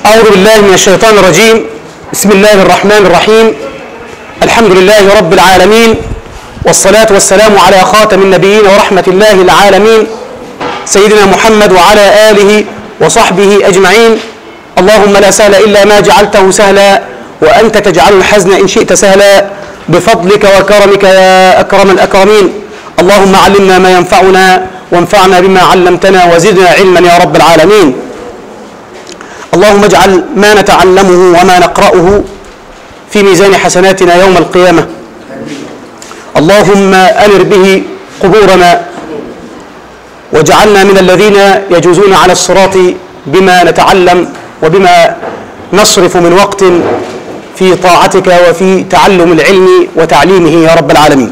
أعوذ بالله من الشيطان الرجيم بسم الله الرحمن الرحيم الحمد لله رب العالمين والصلاة والسلام على خاتم النبيين ورحمة الله العالمين سيدنا محمد وعلى آله وصحبه أجمعين اللهم لا سهل إلا ما جعلته سهلا وأنت تجعل الحزن إن شئت سهلا بفضلك وكرمك يا أكرم الأكرمين اللهم علمنا ما ينفعنا وانفعنا بما علمتنا وزدنا علما يا رب العالمين اللهم اجعل ما نتعلمه وما نقرأه في ميزان حسناتنا يوم القيامة اللهم أنر به قبورنا واجعلنا من الذين يجوزون على الصراط بما نتعلم وبما نصرف من وقت في طاعتك وفي تعلم العلم وتعليمه يا رب العالمين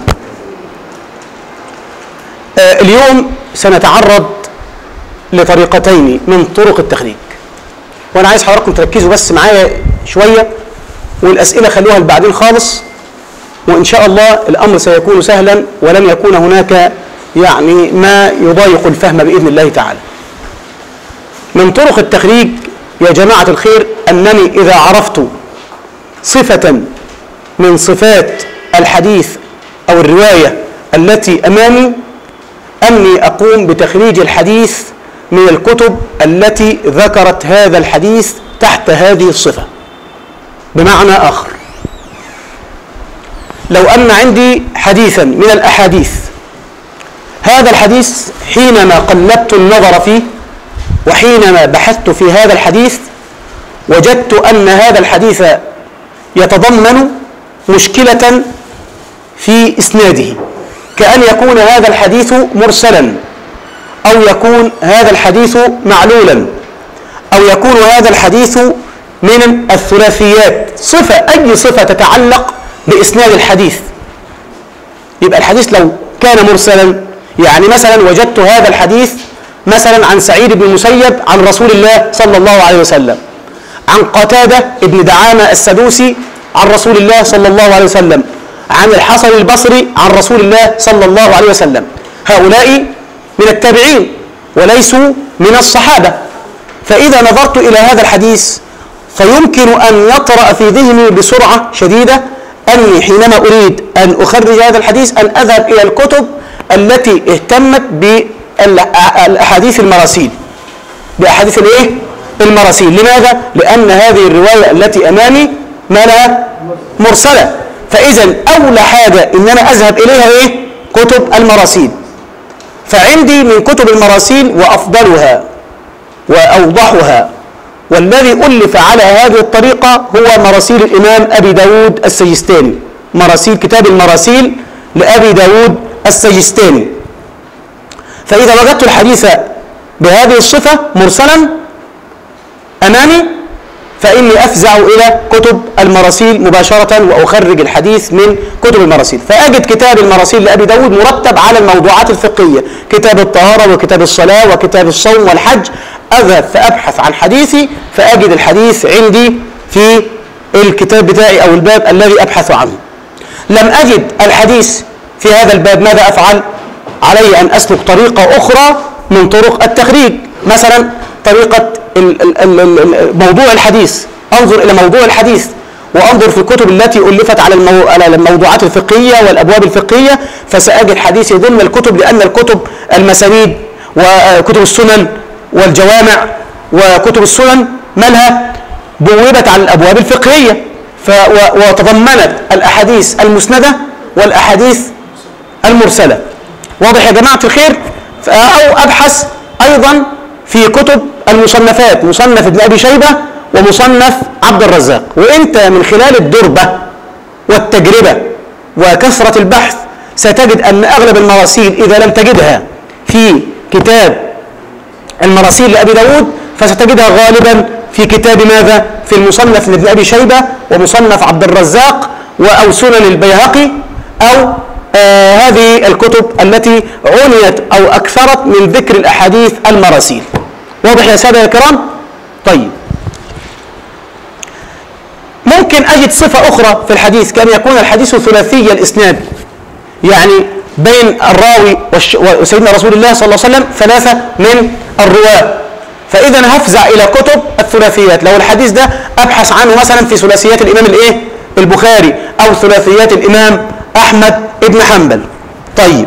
آه، اليوم سنتعرض لطريقتين من طرق التخريج وانا عايز حضراتكم تركزوا بس معايا شويه والاسئله خلوها لبعدين خالص وان شاء الله الامر سيكون سهلا ولن يكون هناك يعني ما يضايق الفهم باذن الله تعالى. من طرق التخريج يا جماعه الخير انني اذا عرفت صفه من صفات الحديث او الروايه التي امامي اني اقوم بتخريج الحديث من الكتب التي ذكرت هذا الحديث تحت هذه الصفة بمعنى آخر لو أن عندي حديثا من الأحاديث هذا الحديث حينما قلبت النظر فيه وحينما بحثت في هذا الحديث وجدت أن هذا الحديث يتضمن مشكلة في إسناده كأن يكون هذا الحديث مرسلا أو يكون هذا الحديث معلولا أو يكون هذا الحديث من الثلاثيات صفة أي صفة تتعلق بإسناد الحديث يبقى الحديث لو كان مرسلا يعني مثلا وجدت هذا الحديث مثلا عن سعيد بن المسيب عن رسول الله صلى الله عليه وسلم عن قتادة بن دعامة السدوسي عن رسول الله صلى الله عليه وسلم عن الحسن البصري عن رسول الله صلى الله عليه وسلم هؤلاء من التابعين وليسوا من الصحابة فإذا نظرت إلى هذا الحديث فيمكن أن يطرأ في ذهني بسرعة شديدة أني حينما أريد أن أخرج هذا الحديث أن أذهب إلى الكتب التي اهتمت بالأحاديث المراسيل بأحاديث الإيه؟ المراسيل لماذا؟ لأن هذه الرواية التي أمامي ما لها مرسلة فإذا أولى حاجة إن أنا أذهب إليها إيه؟ كتب المراسيل فعندي من كتب المراسيل وأفضلها وأوضحها والذي ألف على هذه الطريقة هو مراسيل الإمام أبي داود السجستاني مراسيل كتاب المراسيل لأبي داود السجستاني فإذا وجدت الحديث بهذه الصفة مرسلا أمامي فإني أفزع إلى كتب المراسيل مباشرة وأخرج الحديث من كتب المراسيل فأجد كتاب المراسيل لأبي داود مرتب على الموضوعات الفقهية كتاب الطهارة وكتاب الصلاة وكتاب الصوم والحج أذهب فأبحث عن حديثي فأجد الحديث عندي في الكتاب بتاعي أو الباب الذي أبحث عنه لم أجد الحديث في هذا الباب ماذا أفعل؟ علي أن أسلك طريقة أخرى من طرق التخريج مثلا طريقة موضوع الحديث انظر الى موضوع الحديث وانظر في الكتب التي الفت على المو... على الموضوعات الفقهيه والابواب الفقهيه فساجد حديثي ضمن الكتب لان الكتب المسانيد وكتب السنن والجوامع وكتب السنن مالها بوبت على الابواب الفقهيه ف... و... وتضمنت الاحاديث المسنده والاحاديث المرسله واضح يا جماعه الخير او ابحث ايضا في كتب المصنفات مصنف ابن ابي شيبه ومصنف عبد الرزاق وانت من خلال الدربه والتجربه وكثره البحث ستجد ان اغلب المراسيل اذا لم تجدها في كتاب المراسيل لابي داود فستجدها غالبا في كتاب ماذا في المصنف لابن ابي شيبه ومصنف عبد الرزاق او سنن البيهقي او آه هذه الكتب التي عنيت او اكثرت من ذكر الاحاديث المراسيل واضح يا ساده الكرام طيب ممكن اجد صفه اخرى في الحديث كان يكون الحديث ثلاثي الاسناد يعني بين الراوي وسيدنا رسول الله صلى الله عليه وسلم ثلاثه من الرواه فاذا هفزع الى كتب الثلاثيات لو الحديث ده ابحث عنه مثلا في ثلاثيات الامام الايه البخاري او ثلاثيات الامام احمد ابن حنبل طيب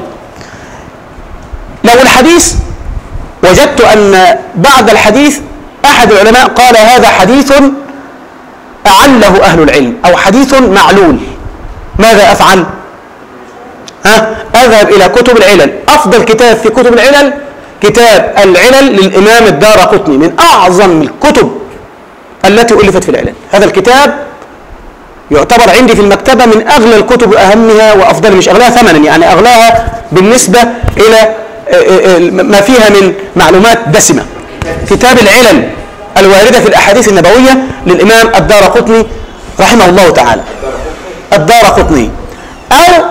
لو الحديث وجدت ان بعد الحديث احد العلماء قال هذا حديث اعله اهل العلم او حديث معلول ماذا افعل ها اذهب الى كتب العلل افضل كتاب في كتب العلل كتاب العلل للامام الدار قطني من اعظم الكتب التي الفت في العلل هذا الكتاب يعتبر عندي في المكتبة من أغلى الكتب وأهمها وأفضل مش أغلاها ثمنا يعني أغلاها بالنسبة إلى ما فيها من معلومات دسمة كتاب العلل الواردة في الأحاديث النبوية للإمام الدار قطني رحمه الله تعالى الدار قطني أو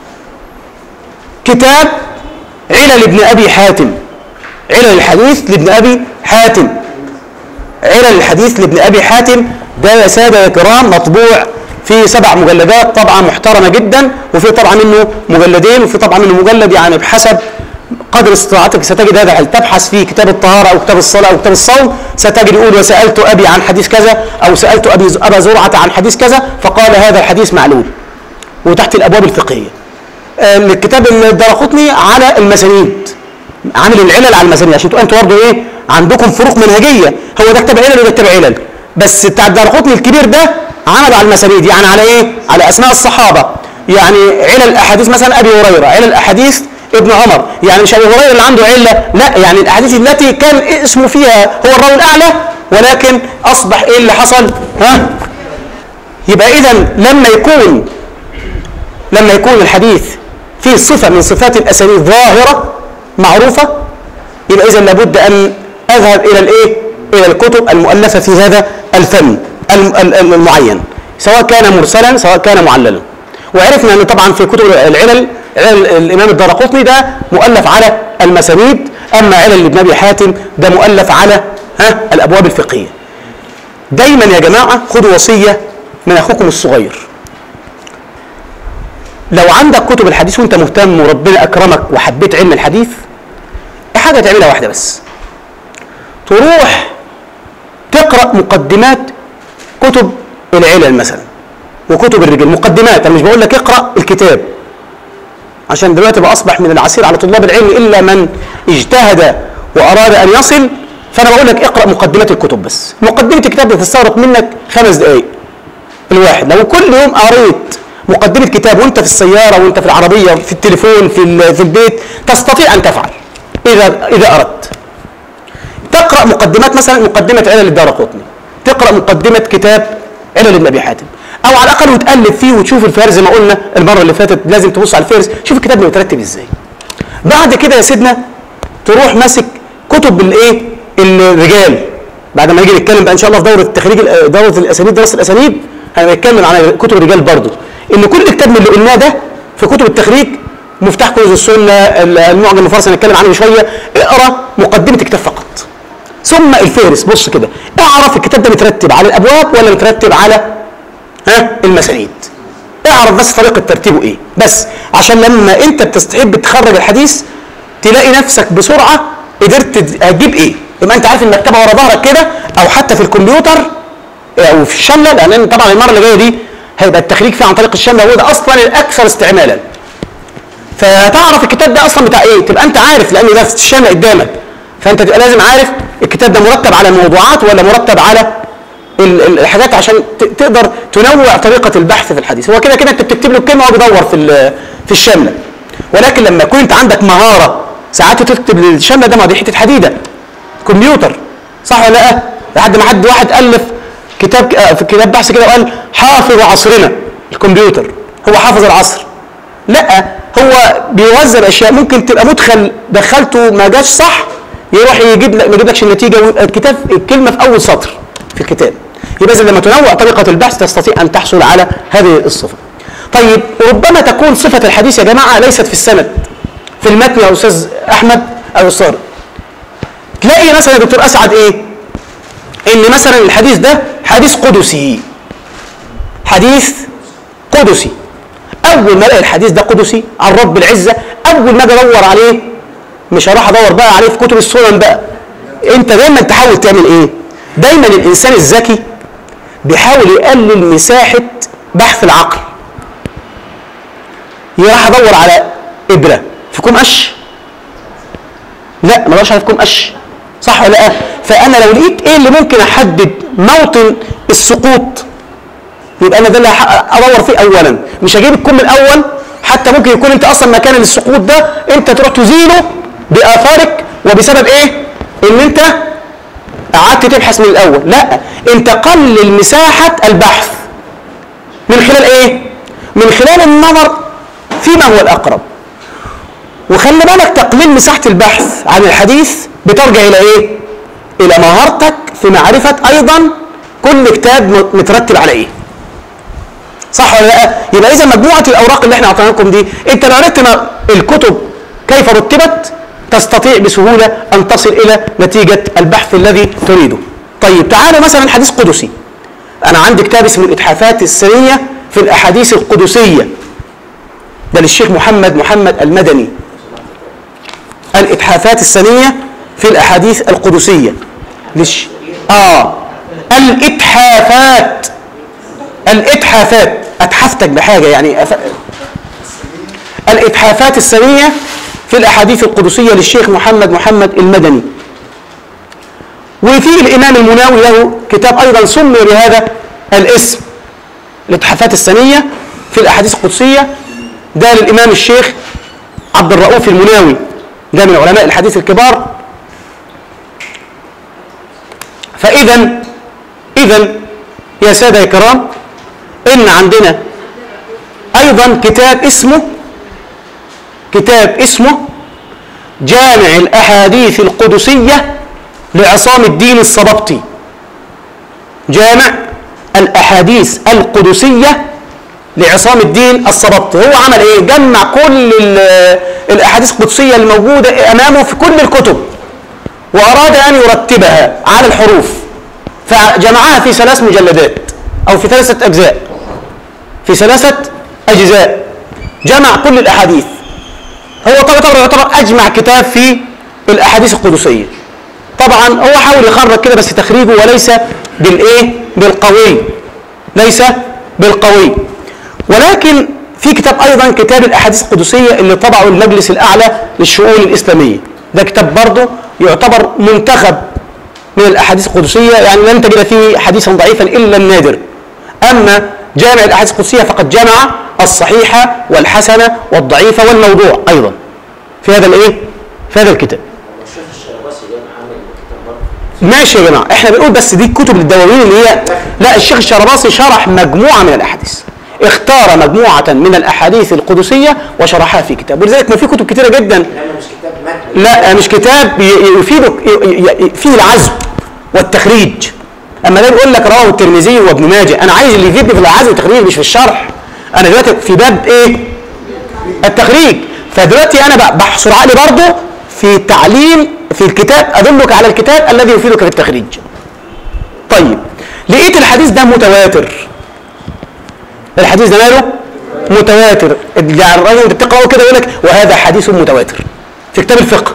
كتاب علل ابن أبي حاتم علل الحديث لابن أبي حاتم علل الحديث لابن أبي حاتم ده يا سادة يا كرام مطبوع في سبع مجلدات طبعا محترمة جدا وفي طبعا منه مجلدين وفي طبعا منه مجلد يعني بحسب قدر استطاعتك ستجد هذا هل تبحث في كتاب الطهارة أو كتاب الصلاة أو كتاب الصوم ستجد يقول وسألت أبي عن حديث كذا أو سألت أبي أبا زرعة عن حديث كذا فقال هذا الحديث معلول وتحت الأبواب الفقهية الكتاب الدرقطني على المسانيد عامل العلل على المسانيد عشان انتوا برضه ايه عندكم فروق منهجيه هو ده كتاب علل وده كتاب علل بس بتاع الدرقطني الكبير ده عمل على المسانيد يعني على ايه على اسماء الصحابه يعني علل احاديث مثلا ابي هريره علل احاديث ابن عمر يعني مش ابي هريره اللي عنده عله لا يعني الاحاديث التي كان اسمه فيها هو الراوي الاعلى ولكن اصبح ايه اللي حصل ها يبقى اذا لما يكون لما يكون الحديث فيه صفه من صفات الاسانيد ظاهره معروفه يبقى اذا لابد ان اذهب الى الايه الى الكتب المؤلفه في هذا الفن المعين سواء كان مرسلا سواء كان معللا وعرفنا ان طبعا في كتب العلل علل الامام الدارقطني ده مؤلف على المسانيد اما علل ابن ابي حاتم ده مؤلف على ها الابواب الفقهيه دايما يا جماعه خدوا وصيه من اخوكم الصغير لو عندك كتب الحديث وانت مهتم وربنا اكرمك وحبيت علم الحديث حاجه تعملها واحده بس تروح تقرا مقدمات كتب العلل مثلا وكتب الرجال مقدمات انا مش بقول لك اقرا الكتاب عشان دلوقتي بقى اصبح من العسير على طلاب العلم الا من اجتهد واراد ان يصل فانا بقول لك اقرا مقدمات الكتب بس مقدمه الكتاب دي تستغرق منك خمس دقائق الواحد لو كل يوم قريت مقدمه كتاب وانت في السياره وانت في العربيه في التليفون في في البيت تستطيع ان تفعل اذا اذا اردت تقرا مقدمات مثلا مقدمه علل الدار قطني تقرا مقدمه كتاب علل ابن ابي حاتم او على الاقل وتقلب فيه وتشوف الفهرس زي ما قلنا المره اللي فاتت لازم تبص على الفهرس شوف الكتاب مترتب ازاي بعد كده يا سيدنا تروح ماسك كتب الايه الرجال بعد ما نيجي نتكلم بقى ان شاء الله في دوره التخريج دوره الاسانيد دراسه الاسانيد هنتكلم على كتب الرجال برضو ان كل كتاب من اللي قلناه ده في كتب التخريج مفتاح كنوز السنه المعجم المفرس هنتكلم عنه شويه اقرا مقدمه الكتاب فقط ثم الفهرس بص كده اعرف الكتاب ده مترتب على الابواب ولا مترتب على ها المسانيد اعرف بس طريقه ترتيبه ايه بس عشان لما انت بتستحب تخرج الحديث تلاقي نفسك بسرعه قدرت تجيب ايه يبقى انت عارف المكتبه ورا ظهرك كده او حتى في الكمبيوتر او في الشمله لان طبعا المره اللي جايه دي هيبقى التخريج فيه عن طريق الشمله هو ده اصلا الاكثر استعمالا فتعرف الكتاب ده اصلا بتاع ايه تبقى انت عارف لان ده في الشمله قدامك فانت تبقى لازم عارف الكتاب ده مرتب على الموضوعات ولا مرتب على الحاجات عشان تقدر تنوع طريقه البحث في الحديث هو كده كده انت بتكتب له الكلمه وهو بيدور في في الشمله ولكن لما يكون انت عندك مهاره ساعات تكتب الشمله ده ما دي حته حديده كمبيوتر صح ولا لا لحد ما حد واحد الف كتاب في كتاب بحث كده وقال حافظ عصرنا الكمبيوتر هو حافظ العصر لا هو بيوزن اشياء ممكن تبقى مدخل دخلته ما جاش صح يروح يجيب لك ما يجيبلكش النتيجه الكتاب الكلمه في اول سطر في الكتاب يبقى اذا لما تنوع طريقه البحث تستطيع ان تحصل على هذه الصفه. طيب ربما تكون صفه الحديث يا جماعه ليست في السند في المتن يا استاذ احمد او استاذ تلاقي مثلا يا دكتور اسعد ايه؟ ان مثلا الحديث ده حديث قدسي حديث قدسي اول ما الاقي الحديث ده قدسي عن رب العزه اول ما اجي ادور عليه مش هروح ادور بقى عليه في كتب السنن بقى انت دايما تحاول تعمل ايه دايما الانسان الذكي بيحاول يقلل مساحه بحث العقل يروح ادور على ابره في كوم قش لا ما بدورش على في كوم قش صح ولا لا فانا لو لقيت ايه اللي ممكن احدد موطن السقوط يبقى انا ده اللي هح- ادور فيه اولا مش هجيب الكم الاول حتى ممكن يكون انت اصلا مكان السقوط ده انت تروح تزيله باثارك وبسبب ايه ان انت قعدت تبحث من الاول لا انت قلل مساحه البحث من خلال ايه من خلال النظر فيما هو الاقرب وخلي بالك تقليل مساحه البحث عن الحديث بترجع الى ايه الى مهارتك في معرفه ايضا كل كتاب مترتب على ايه صح ولا لا يبقى اذا مجموعه الاوراق اللي احنا اعطيناها لكم دي انت لو عرفت ما- الكتب كيف رتبت تستطيع بسهوله ان تصل الى نتيجه البحث الذي تريده طيب تعالوا مثلا حديث قدسي انا عندي كتاب اسمه الاتحافات السنيه في الاحاديث القدسيه ده للشيخ محمد محمد المدني الاتحافات السنيه في الاحاديث القدسيه ليش اه الاتحافات الاتحافات اتحفتك بحاجه يعني أف... الاتحافات السنيه في الاحاديث القدسيه للشيخ محمد محمد المدني وفي الامام المناوي له كتاب ايضا سمي بهذا الاسم الاتحافات السنيه في الاحاديث القدسيه ده للامام الشيخ عبد الرؤوف المناوي ده من علماء الحديث الكبار فاذا اذا يا ساده يا كرام ان عندنا ايضا كتاب اسمه كتاب اسمه جامع الاحاديث القدسيه لعصام الدين الصببطي جامع الاحاديث القدسيه لعصام الدين الصببطي هو عمل ايه جمع كل ال- الاحاديث القدسيه الموجوده امامه في كل الكتب واراد ان يرتبها على الحروف فجمعها في ثلاث مجلدات او في ثلاثه اجزاء في ثلاثه اجزاء جمع كل الاحاديث هو طبعا يعتبر اجمع كتاب في الاحاديث القدسيه طبعا هو حاول يخرج كده بس تخريجه وليس بالايه بالقوي ليس بالقوي ولكن في كتاب ايضا كتاب الاحاديث القدسيه اللي طبعه المجلس الاعلى للشؤون الاسلاميه ده كتاب برضه يعتبر منتخب من الاحاديث القدسيه يعني لن تجد فيه حديثا ضعيفا الا النادر اما جامع الاحاديث القدسيه فقد جمع الصحيحه والحسنه والضعيفه والموضوع ايضا في هذا الايه في هذا الكتاب الشيخ الشرباسي ده عامل كتاب برضه ماشي يا جماعه احنا بنقول بس دي كتب للدواوين اللي هي لا الشيخ الشرباصي شرح مجموعه من الاحاديث اختار مجموعه من الاحاديث القدسيه وشرحها في كتاب ولذلك ما في كتب كتيره جدا انما مش كتاب متن لا مش كتاب ي- يفيدك ي- ي- فيه العزم والتخريج اما ده بيقول لك رواه الترمذي وابن ماجه انا عايز اللي يفيدني في العزم والتخريج مش في الشرح انا دلوقتي في باب ايه التخريج فدلوقتي انا ب- بحصر عقلي برضه في تعليم في الكتاب ادلك على الكتاب الذي يفيدك في التخريج طيب لقيت الحديث ده متواتر الحديث ده ماله متواتر يعني الراجل انت بتقراه كده يقول لك وهذا حديث متواتر في كتاب الفقه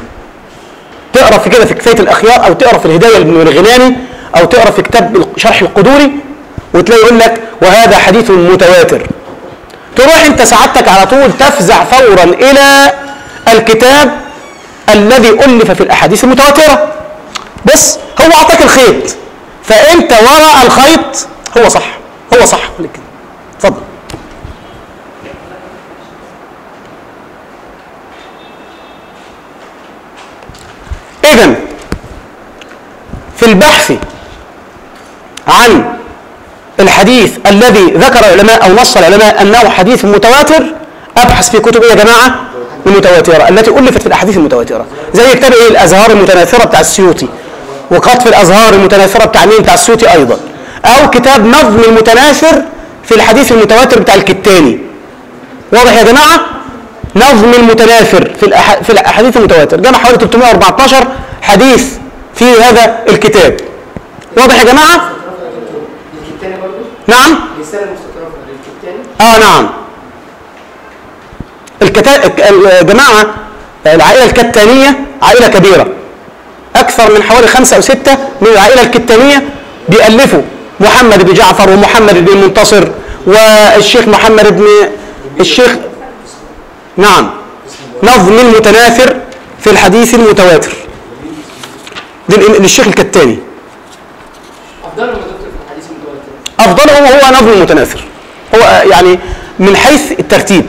تقرا في كده في كفايه الاخيار او تقرا في الهدايه لابن الغناني او تقرا في كتاب شرح القدوري وتلاقي يقول لك وهذا حديث متواتر تروح انت سعادتك على طول تفزع فورا الى الكتاب الذي الف في الاحاديث المتواتره بص هو اعطاك الخيط فانت وراء الخيط هو صح هو صح اتفضل اذا في البحث عن الحديث الذي ذكر العلماء او نص العلماء انه حديث متواتر ابحث في كتب ايه يا جماعه المتواتره التي الفت في الاحاديث المتواتره زي كتاب ايه الازهار المتناثره بتاع السيوطي وقطف الازهار المتناثره بتاع مين بتاع السيوطي ايضا او كتاب نظم المتناثر في الحديث المتواتر بتاع الكتاني واضح يا جماعه نظم المتناثر في الأح... في الاحاديث المتواتر جمع حوالي 314 حديث في هذا الكتاب واضح يا جماعه الكتاني برضه نعم رسالة مستطرفة للكتاني اه نعم الكتا... الجماعه العائله الكتانيه عائله كبيره اكثر اكثر من حوالي خمسه او سته من العائله الكتانيه بيالفوا محمد بن جعفر ومحمد بن المنتصر والشيخ محمد بن الشيخ نعم نظم المتناثر في الحديث المتواتر للإم- للشيخ الكتاني افضلهم يا دكتور في الحديث المتواتر افضلهم هو نظم المتناثر هو يعني من حيث الترتيب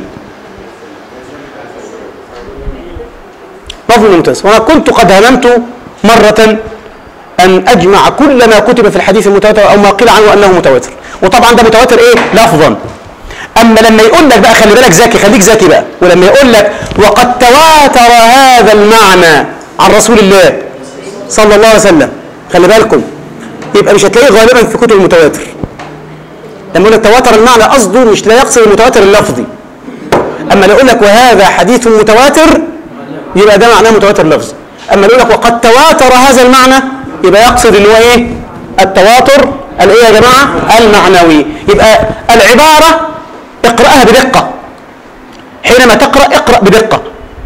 نظم المتناثر وانا كنت قد هممت مره ان اجمع كل ما كتب في الحديث المتواتر او ما قيل عنه انه متواتر وطبعا ده متواتر ايه لفظا اما لما يقول لك بقى خلي بالك ذكي خليك ذكي بقى ولما يقول لك وقد تواتر هذا المعنى عن رسول الله صلى الله عليه وسلم خلي بالكم يبقى مش هتلاقيه غالبا في كتب المتواتر لما يقول لك تواتر المعنى قصده مش لا يقصد المتواتر اللفظي اما لو يقول لك وهذا حديث متواتر يبقى ده معناه متواتر لفظي اما يقول لك وقد تواتر هذا المعنى يبقى يقصد اللي هو ايه التواتر الايه يا جماعه المعنوي يبقى العباره اقراها بدقه حينما تقرا اقرا بدقه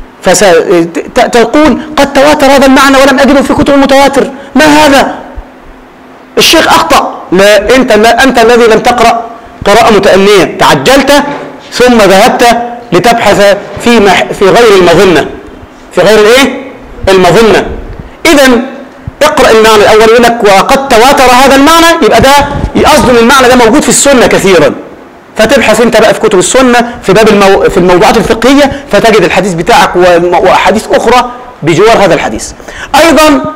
فتقول قد تواتر هذا المعنى ولم اجده في كتب المتواتر ما هذا الشيخ اخطا لا انت لا انت الذي لم تقرا قراءه متانيه تعجلت ثم ذهبت لتبحث في مح في غير المظنه في غير الايه المظنه اذا اقرا المعنى الاول يقول لك وقد تواتر هذا المعنى يبقى ده قصده ان المعنى ده موجود في السنه كثيرا فتبحث انت بقى في كتب السنه في باب المو... في الموضوعات الفقهيه فتجد الحديث بتاعك والم- واحاديث اخرى بجوار هذا الحديث ايضا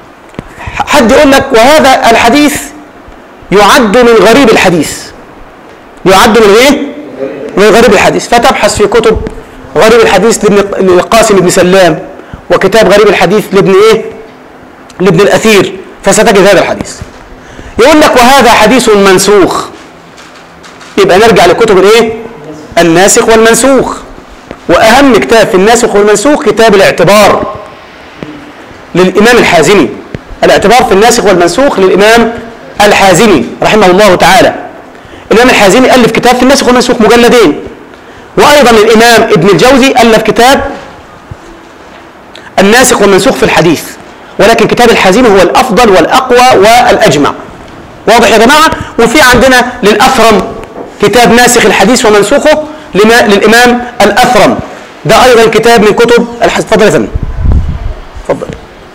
حد يقول لك وهذا الحديث يعد من غريب الحديث يعد من ايه من غريب الحديث فتبحث في كتب غريب الحديث لابن للقاسم بن سلام وكتاب غريب الحديث لابن ايه لابن الاثير فستجد هذا الحديث يقول لك وهذا حديث منسوخ يبقى نرجع لكتب الايه الناسخ والمنسوخ واهم كتاب في الناسخ والمنسوخ كتاب الاعتبار للامام الحازمي الاعتبار في الناسخ والمنسوخ للامام الحازمي رحمه الله تعالى الامام الحازمي الف كتاب في الناسخ والمنسوخ مجلدين وايضا الامام ابن الجوزي الف كتاب الناسخ والمنسوخ في الحديث ولكن كتاب الحازمي هو الافضل والاقوى والاجمع واضح يا جماعه وفي عندنا للاثرم كتاب ناسخ الحديث ومنسوخه لما للامام الاثرم ده ايضا كتاب من كتب الحديث اتفضل يا فندم اتفضل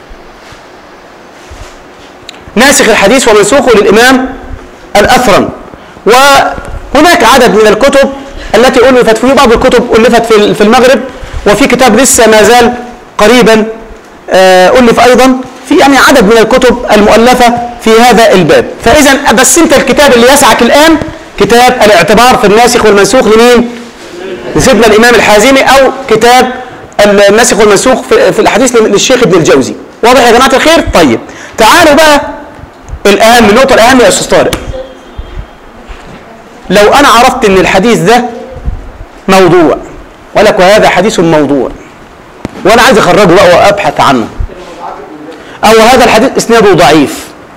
ناسخ الحديث ومنسوخه للامام الاثرم وهناك عدد من الكتب التي الفت في بعض الكتب الفت في في المغرب وفي كتاب لسه ما زال قريبا آه، الف ايضا في يعني عدد من الكتب المؤلفه في هذا الباب فاذا بس انت الكتاب اللي يسعك الان كتاب الاعتبار في الناسخ والمنسوخ لمين لسيدنا الامام الحازمي او كتاب الناسخ والمنسوخ في, في الاحاديث للشيخ ابن الجوزي واضح يا جماعه الخير طيب تعالوا بقى الاهم النقطه الاهم يا استاذ طارق لو انا عرفت ان الحديث ده موضوع ولك وهذا حديث موضوع وانا عايز اخرجه بقى وابحث عنه او هذا الحديث اسناده ضعيف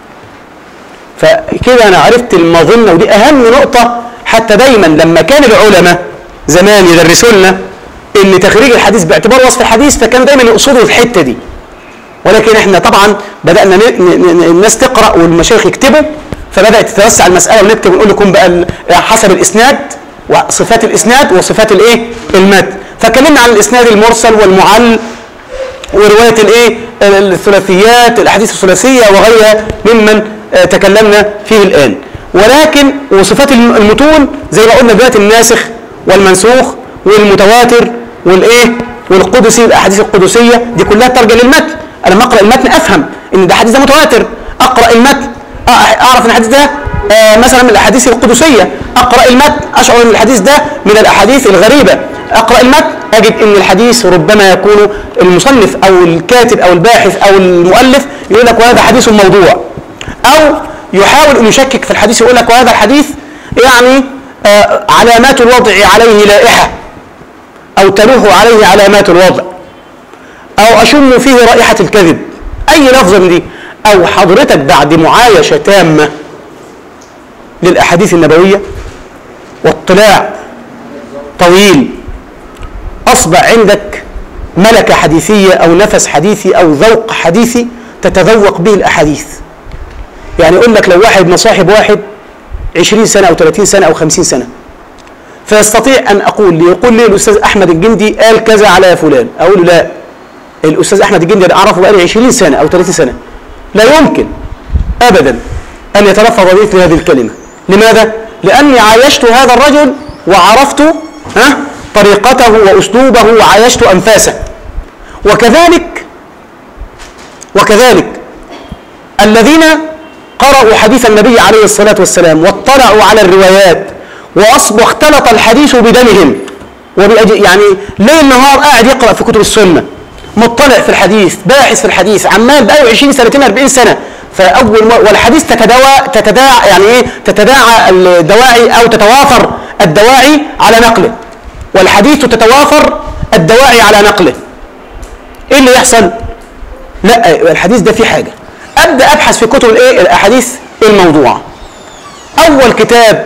فكده انا عرفت المظنه ودي اهم نقطه حتى دايما لما كان العلماء زمان يدرسوا لنا ان تخريج الحديث باعتبار وصف الحديث فكانوا دايما يقصدوا الحته دي ولكن احنا طبعا بدانا ن- ن- ن- الناس تقرا والمشايخ يكتبوا فبدات تتوسع المساله ونكتب ونقول لكم بقى ال- حسب الاسناد وصفات الاسناد وصفات الايه المتن فكلمنا عن الاسناد المرسل والمعل وروايه الايه الثلاثيات الاحاديث الثلاثيه وغيرها ممن آه، تكلمنا فيه الان ولكن وصفات الم- المتون زي ما قلنا دلوقتي الناسخ والمنسوخ والمتواتر والايه والقدسي الاحاديث القدسيه دي كلها ترجع للمتن انا لما اقرا المتن افهم ان ده حديث ده متواتر اقرا المتن أ- اعرف ان الحديث ده آه، مثلا من الاحاديث القدسيه اقرا المتن اشعر ان الحديث ده من الاحاديث الغريبه اقرا المتن اجد ان الحديث ربما يكون المصنف او الكاتب او الباحث او المؤلف يقول لك وهذا حديث موضوع او يحاول ان يشكك في الحديث يقول لك وهذا الحديث يعني آه، علامات الوضع عليه لائحه او تلوح عليه علامات الوضع او اشم فيه رائحه الكذب اي لفظه من دي او حضرتك بعد معايشه تامه للاحاديث النبويه واطلاع طويل اصبح عندك ملكه حديثيه او نفس حديثي او ذوق حديثي تتذوق به الأحاديث يعني يقول لك لو واحد مصاحب واحد 20 سنة أو 30 سنة أو 50 سنة فيستطيع أن أقول لي يقول لي الأستاذ أحمد الجندي قال كذا على فلان أقول له لا الأستاذ أحمد الجندي أنا أعرفه بقالي 20 سنة أو 30 سنة لا يمكن أبدا أن يتلفظ بمثل هذه الكلمة لماذا؟ لأني عايشت هذا الرجل وعرفت ها طريقته وأسلوبه وعايشت أنفاسه وكذلك وكذلك الذين قرأوا حديث النبي عليه الصلاة والسلام واطلعوا على الروايات وأصبح اختلط الحديث بدمهم وبأج... يعني ليل نهار قاعد يقرأ في كتب السنة مطلع في الحديث باحث في الحديث عمال بقاله 20 سنتين 40 سنة فأول ما والحديث تتداوى تتداعى يعني إيه تتداعى الدواعي أو تتوافر الدواعي على نقله والحديث تتوافر الدواعي على نقله ايه اللي يحصل لا الحديث ده فيه حاجه ابدا ابحث في كتب الايه الاحاديث الموضوعه اول كتاب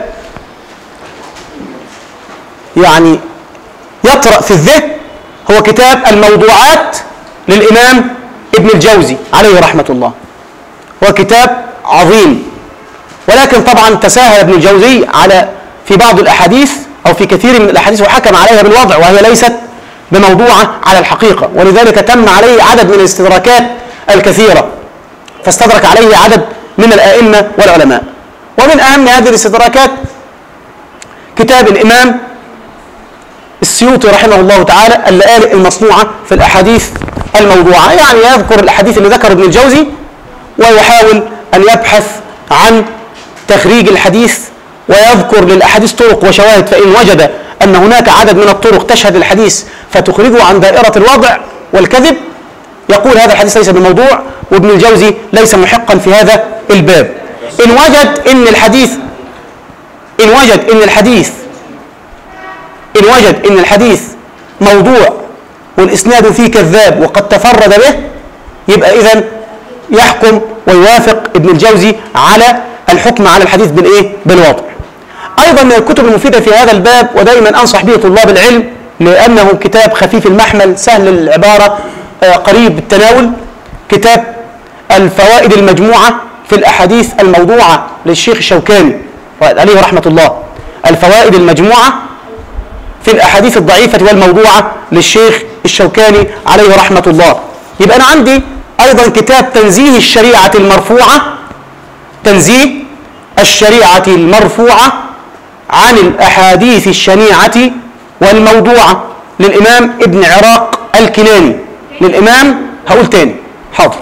يعني يطرا في الذهن هو كتاب الموضوعات للامام ابن الجوزي عليه رحمه الله هو كتاب عظيم ولكن طبعا تساهل ابن الجوزي على في بعض الاحاديث او في كثير من الاحاديث وحكم عليها بالوضع وهي ليست بموضوعه على الحقيقه ولذلك تم عليه عدد من الاستدراكات الكثيره فاستدرك عليه عدد من الائمه والعلماء ومن اهم هذه الاستدراكات كتاب الامام السيوطي رحمه الله تعالى اللآلئ المصنوعه في الاحاديث الموضوعه يعني يذكر الاحاديث اللي ذكر ابن الجوزي ويحاول ان يبحث عن تخريج الحديث ويذكر للاحاديث طرق وشواهد فان وجد ان هناك عدد من الطرق تشهد الحديث فتخرجه عن دائره الوضع والكذب يقول هذا الحديث ليس بموضوع وابن الجوزي ليس محقا في هذا الباب ان وجد ان الحديث ان وجد ان الحديث ان وجد ان الحديث موضوع والاسناد فيه كذاب وقد تفرد به يبقى اذا يحكم ويوافق ابن الجوزي على الحكم على الحديث بالايه بالوضع ايضا من الكتب المفيده في هذا الباب ودائما انصح به طلاب العلم لانه كتاب خفيف المحمل سهل العباره آه، قريب التناول كتاب الفوائد المجموعه في الاحاديث الموضوعه للشيخ الشوكاني عليه رحمه الله الفوائد المجموعه في الاحاديث الضعيفه والموضوعه للشيخ الشوكاني عليه رحمه الله يبقى انا عندي ايضا كتاب تنزيه الشريعه المرفوعه تنزيه الشريعه المرفوعه عن الاحاديث الشنيعه والموضوعه للامام ابن عراق الكناني للامام هقول تاني حاضر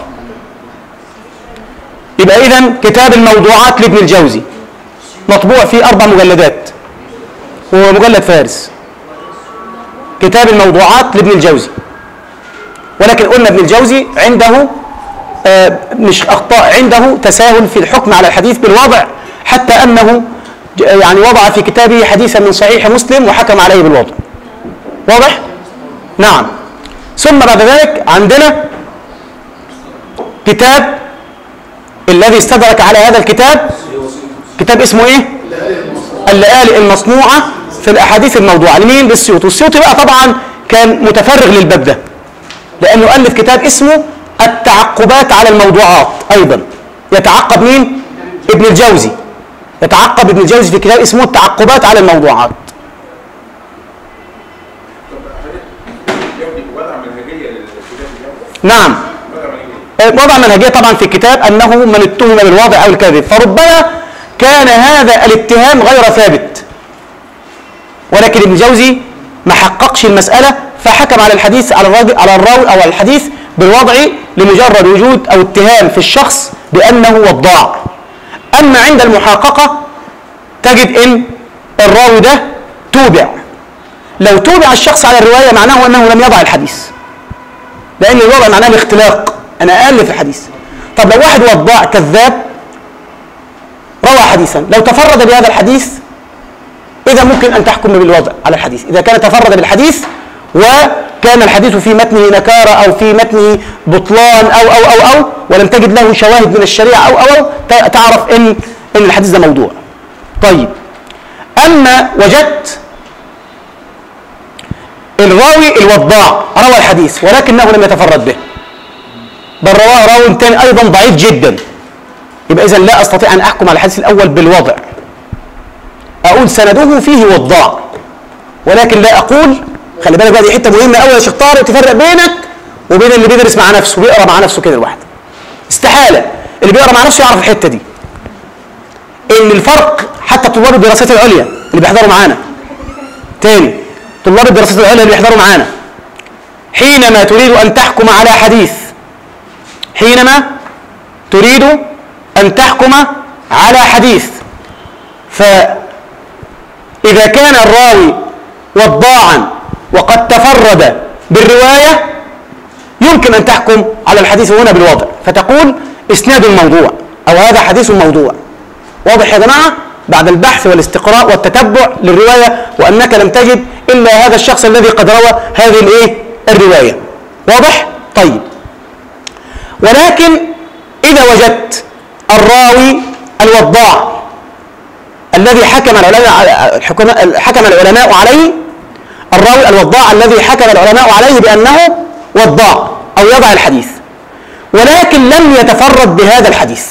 يبقى اذا كتاب الموضوعات لابن الجوزي مطبوع فيه اربع مجلدات ومجلد فارس كتاب الموضوعات لابن الجوزي ولكن قلنا ابن الجوزي عنده آه، مش اخطاء عنده تساهل في الحكم على الحديث بالوضع حتى انه ج- يعني وضع في كتابه حديثا من صحيح مسلم وحكم عليه بالوضع واضح نعم ثم بعد ذلك عندنا كتاب الذي استدرك على هذا الكتاب كتاب اسمه ايه اللآلئ المصنوعة في الأحاديث الموضوعة لمين للسيوطي والسيوطي بقى طبعا كان متفرغ للباب ده لأنه ألف كتاب اسمه التعقبات على الموضوعات أيضا يتعقب مين ابن الجوزي يتعقب ابن الجوزي في كتاب اسمه التعقبات على الموضوعات يبدي وضع منهجيه للكتاب اليوم نعم وضع منهجيه وضع منهجية طبعا في الكتاب أنه من اتهم بالوضع أو الكذب فربما كان هذا الاتهام غير ثابت ولكن ابن جوزي ما حققش المسألة فحكم على الحديث على الراجل على الراوي أو على الحديث بالوضع لمجرد وجود أو اتهام في الشخص بأنه وضاع أما عند المحققة تجد أن الراوي ده توبع لو توبع الشخص على الرواية معناه أنه لم يضع الحديث لان الوضع معناه الاختلاق انا الف الحديث طب لو واحد وضاع كذاب روى حديثا لو تفرد بهذا الحديث اذا ممكن ان تحكم بالوضع على الحديث اذا كان تفرد بالحديث وكان الحديث في متنه نكاره او في متنه بطلان او او او او ولم تجد له شواهد من الشريعه او او, أو ت- تعرف ان ان الحديث ده موضوع طيب اما وجدت الراوي الوضاع روى الحديث ولكنه لم يتفرد به بل رواه راو ثاني ايضا ضعيف جدا يبقى اذا لا استطيع ان احكم على الحديث الاول بالوضع اقول سنده فيه وضاع ولكن لا اقول خلي بالك بقى دي حته مهمه قوي يا شيخ طارق تفرق بينك وبين اللي بيدرس مع نفسه بيقرا مع نفسه كده لوحده استحاله اللي بيقرا مع نفسه يعرف الحته دي ان الفرق حتى طلاب الدراسات العليا اللي بيحضروا معانا تاني طلاب الدراسات العليا اللي بيحضروا معانا حينما تريد ان تحكم على حديث حينما تريد ان تحكم على حديث فاذا كان الراوي وضاعا وقد تفرد بالروايه يمكن ان تحكم على الحديث هنا بالوضع فتقول اسناد الموضوع او هذا حديث موضوع واضح يا جماعه بعد البحث والاستقراء والتتبع للروايه وانك لم تجد الا هذا الشخص الذي قد روى هذه الايه الروايه واضح طيب ولكن اذا وجدت الراوي الوضاع الذي حكم العلماء الحكماء- حكم العلماء عليه الراوي الوضاع الذي حكم العلماء عليه بانه وضاع او يضع الحديث ولكن لم يتفرد بهذا الحديث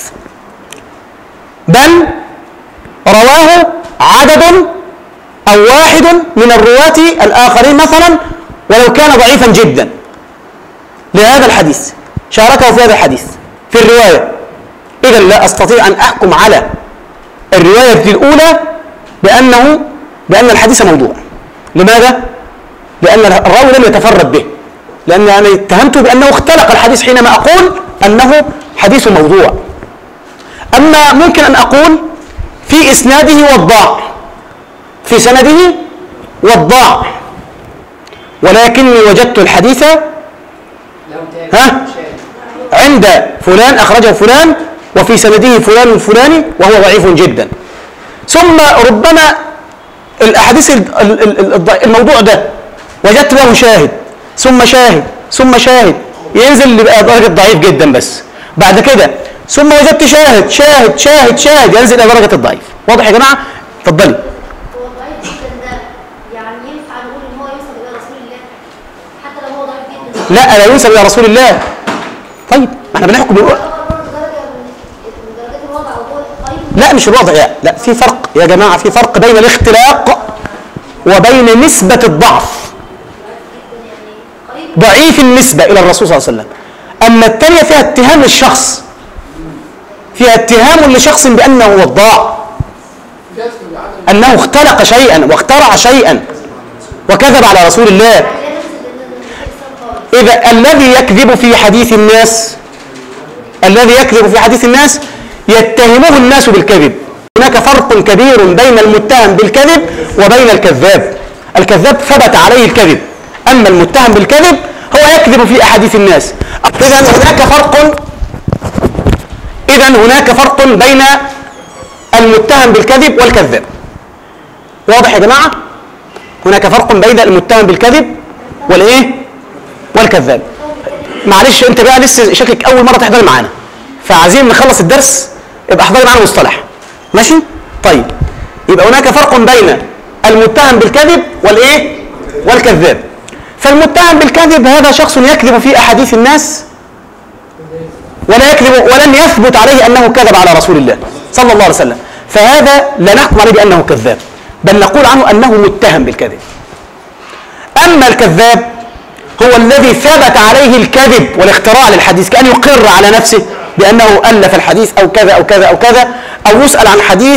بل رواه عدد او واحد من الرواة الاخرين مثلا ولو كان ضعيفا جدا لهذا الحديث شاركه في هذا الحديث في الروايه اذا لا استطيع ان احكم على الروايه الاولى بانه بان الحديث موضوع لماذا؟ لان الراوي لم يتفرد به لان انا اتهمته بانه اختلق الحديث حينما اقول انه حديث موضوع اما ممكن ان اقول في اسناده وضاع في سنده وضاع ولكني وجدت الحديث له تاني ها؟ شاهد. عند فلان اخرجه فلان وفي سنده فلان الفلاني وهو ضعيف جدا ثم ربما الاحاديث ال- ال- ال- الض- الموضوع ده وجدت له شاهد ثم شاهد ثم شاهد ينزل يبقى درجه ضعيف جدا بس بعد كده ثم وجدت شاهد شاهد شاهد شاهد ينزل الى درجه الضعيف واضح يا جماعه اتفضلي هو ضعيف جدا ده يعني ينفع نقول ان هو يوصل الى رسول الله حتى لو هو ضعيف جدا لا لا ينسب الى رسول الله طيب ما احنا بنحكم بالو- يعتبر برضه درجه من من درجات الوضع وهو قريب لا مش الوضع لا, لا في فرق يا جماعة في فرق بين الاختلاق وبين نسبة الضعف جدا يعني قريب ضعيف النسبة إلى الرسول صلى الله عليه وسلم أما الثانية فيها اتهام للشخص فيها اتهام لشخص بأنه وضاع جذب بعدم أنه اختلق شيئا واخترع شيئا وكذب على رسول الله لا ننزل لان خالص إذا الذي يكذب في حديث الناس الذي يكذب في حديث الناس يتهمه الناس بالكذب هناك فرق كبير بين المتهم بالكذب وبين الكذاب الكذاب ثبت عليه الكذب أما المتهم بالكذب هو يكذب في أحاديث الناس إذا هناك فرق إذا هناك فرق بين المتهم بالكذب والكذاب واضح يا جماعة هناك فرق بين المتهم بالكذب والايه والكذاب معلش انت بقى لسه شكلك اول مره تحضري معانا فعايزين نخلص الدرس يبقى احضري معانا مصطلح ماشي طيب يبقى هناك فرق بين المتهم بالكذب والايه والكذاب فالمتهم بالكذب هذا شخص يكذب في احاديث الناس ولا يكذب ولن يثبت عليه انه كذب على رسول الله صلى الله عليه وسلم فهذا لا نحكم عليه بانه كذاب بل نقول عنه انه متهم بالكذب اما الكذاب هو الذي ثبت عليه الكذب والاختراع للحديث كأن يقر على نفسه بأنه ألف الحديث أو كذا أو كذا أو كذا أو يسأل عن حديث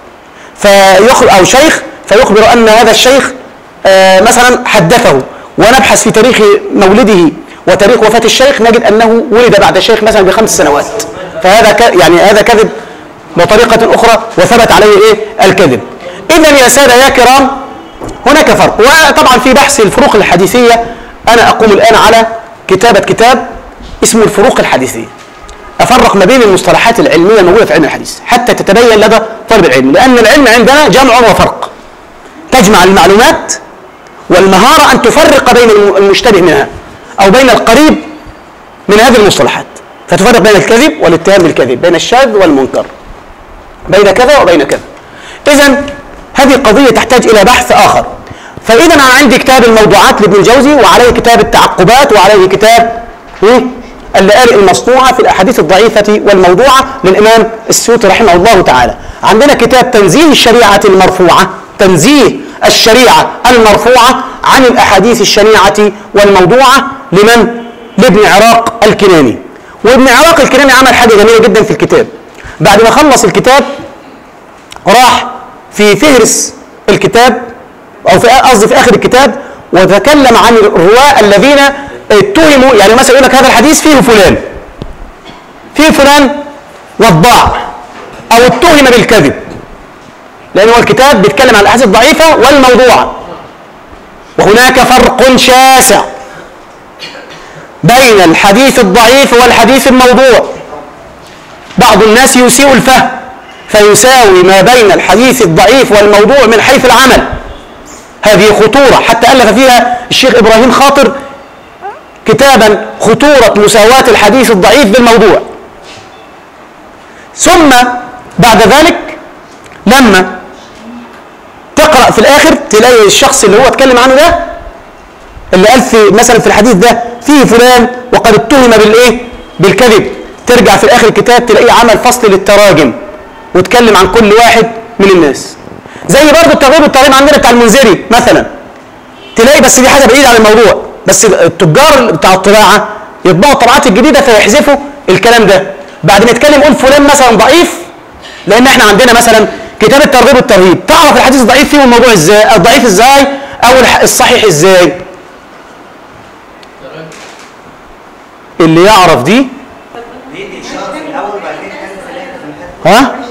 فيخبر أو شيخ فيخبر أن هذا الشيخ آه، مثلا حدثه ونبحث في تاريخ مولده وتاريخ وفاة الشيخ نجد أنه ولد بعد الشيخ مثلا بخمس سنوات فهذا ك... يعني هذا كذب بطريقة أخرى وثبت عليه إيه الكذب إذا يا سادة يا كرام هناك فرق وطبعا في بحث الفروق الحديثية أنا أقوم الآن على كتابة كتاب اسمه الفروق الحديثية أفرق ما بين المصطلحات العلمية الموجودة في علم الحديث حتى تتبين لدى طالب العلم لأن العلم عندنا جمع وفرق تجمع المعلومات والمهارة أن تفرق بين الم- المشتبه منها أو بين القريب من هذه المصطلحات فتفرق بين الكذب والاتهام بالكذب بين الشاذ والمنكر بين كذا وبين كذا إذا هذه قضية تحتاج إلى بحث آخر فإذا أنا عندي كتاب الموضوعات لابن الجوزي وعليه كتاب التعقبات وعليه كتاب إيه؟ اللي قال المصنوعة في الأحاديث الضعيفة والموضوعة للإمام السيوطي رحمه الله تعالى عندنا كتاب تنزيه الشريعة المرفوعة تنزيه الشريعة المرفوعة عن الأحاديث الشنيعة والموضوعة لمن؟ لابن عراق الكناني وابن عراق الكناني عمل حاجة جميلة جدا في الكتاب بعد ما خلص الكتاب راح في فهرس الكتاب او في قصدي في اخر الكتاب وتكلم عن الرواه الذين اتهموا يعني مثلا يقول لك هذا الحديث فيه فلان فيه فلان وضاع او اتهم بالكذب لان هو الكتاب بيتكلم عن الاحاديث الضعيفه والموضوعه وهناك فرق شاسع بين الحديث الضعيف والحديث الموضوع بعض الناس يسيء الفهم فيساوي ما بين الحديث الضعيف والموضوع من حيث العمل هذه خطورة حتى ألف فيها الشيخ إبراهيم خاطر كتابا خطورة مساواة الحديث الضعيف بالموضوع ثم بعد ذلك لما تقرأ في الآخر تلاقي الشخص اللي هو اتكلم عنه ده اللي قال في مثلا في الحديث ده فيه فلان وقد اتهم بالايه؟ بالكذب ترجع في اخر الكتاب تلاقيه عمل فصل للتراجم واتكلم عن كل واحد من الناس زي برضه الترغيب والترهيب عندنا بتاع المنذري مثلا تلاقي بس دي حاجه بعيده عن الموضوع بس التجار بتاع الطباعه يطبعوا الطبعات الجديده فيحذفوا الكلام ده بعد ما يتكلم يقول فلان مثلا ضعيف لان احنا عندنا مثلا كتاب الترغيب والترهيب تعرف الحديث ضعيف فيه والموضوع ازاي الضعيف ازاي او الح- الصحيح ازاي اللي يعرف دي بيدي اشاره في الاول بعدين كذا ثلاثه في الحته ها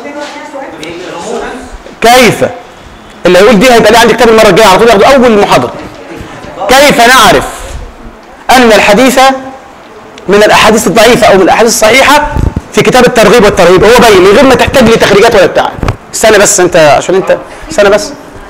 كيف اللي هيقول دي هيبقى ليه عندي كتاب المره الجايه على طول ياخده اول محاضره كيف نعرف ان الحديث من الاحاديث الضعيفه او من الاحاديث الصحيحه في كتاب الترغيب والترهيب هو باين من غير ما تحتاج لتخريجات ولا بتاع استنى بس انت عشان انت استنى بس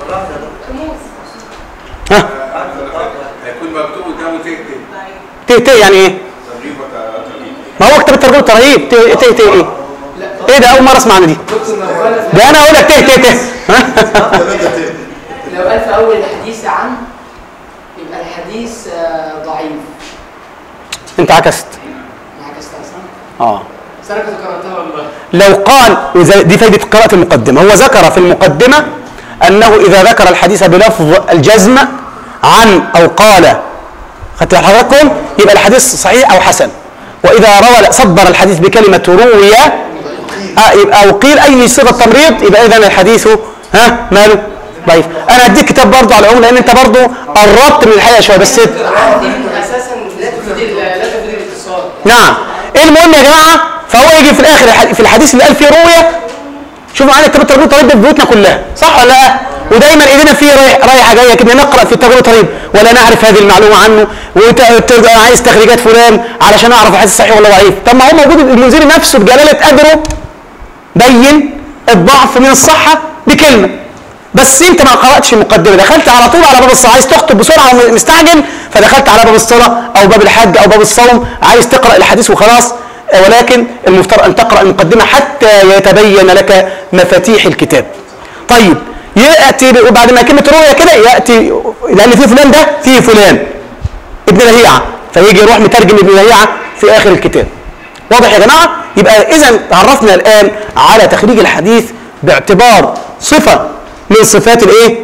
ها هيكون مكتوب قدامه ت ت ت ت يعني ايه تدريب وتدريب ما هو كتاب الترغيب والترهيب ت ت ت ايه ايه ده اول مره اسمع عن دي دكتور لو قال ده انا اقول لك ت ت ت ها لو قال في اول الحديث عن يبقى الحديث آه، ضعيف انت عكست معاك استاذ اه بس انا كنت قراتها والله لو قال وزي- دي فايدة قراءة المقدمة هو ذكر في المقدمة أنه إذا ذكر الحديث بلفظ الجزم عن أو قال خدت بال حضراتكم يبقى الحديث صحيح أو حسن وإذا روى صدر الحديث بكلمة روي آه يبقى أو قيل أي صيغة تمريض يبقى إذا الحديث ها ماله ضعيف أنا أديك كتاب برضه على العموم لأن أنت برضه قربت من الحقيقة شوية بس عندي اساسا لا تفيد ال- لا تفيد الاتصال نعم المهم يا جماعه فهو يجي في الاخر الح- في الحديث اللي قال فيه رويه شوفوا معانا كتاب الترغيب والترهيب ده في بيوتنا كلها صح ولا لا؟ ودايما ايدينا فيه رايح رايحه جايه كده نقرا في الترغيب والترهيب ولا نعرف هذه المعلومه عنه وتبقى عايز تخريجات فلان علشان اعرف الحديث صحيح ولا ضعيف طب ما هو موجود المنذري نفسه بجلاله قدره بين الضعف من الصحه بكلمه بس انت ما قراتش المقدمه دخلت على طول على باب الصلاه عايز تخطب بسرعه ومستعجل فدخلت على باب الصلاه او باب الحج او باب الصوم عايز تقرا الحديث وخلاص آه، ولكن المفترض ان تقرا المقدمه حتى يتبين لك مفاتيح الكتاب طيب ياتي ب- بعد ما كلمه رؤيا كده ياتي لان في فلان ده فيه فلان ابن لهيعه فيجي يروح مترجم ابن لهيعه في اخر الكتاب واضح يا جماعه يبقى اذا تعرفنا الان على تخريج الحديث باعتبار صفه من صفات الايه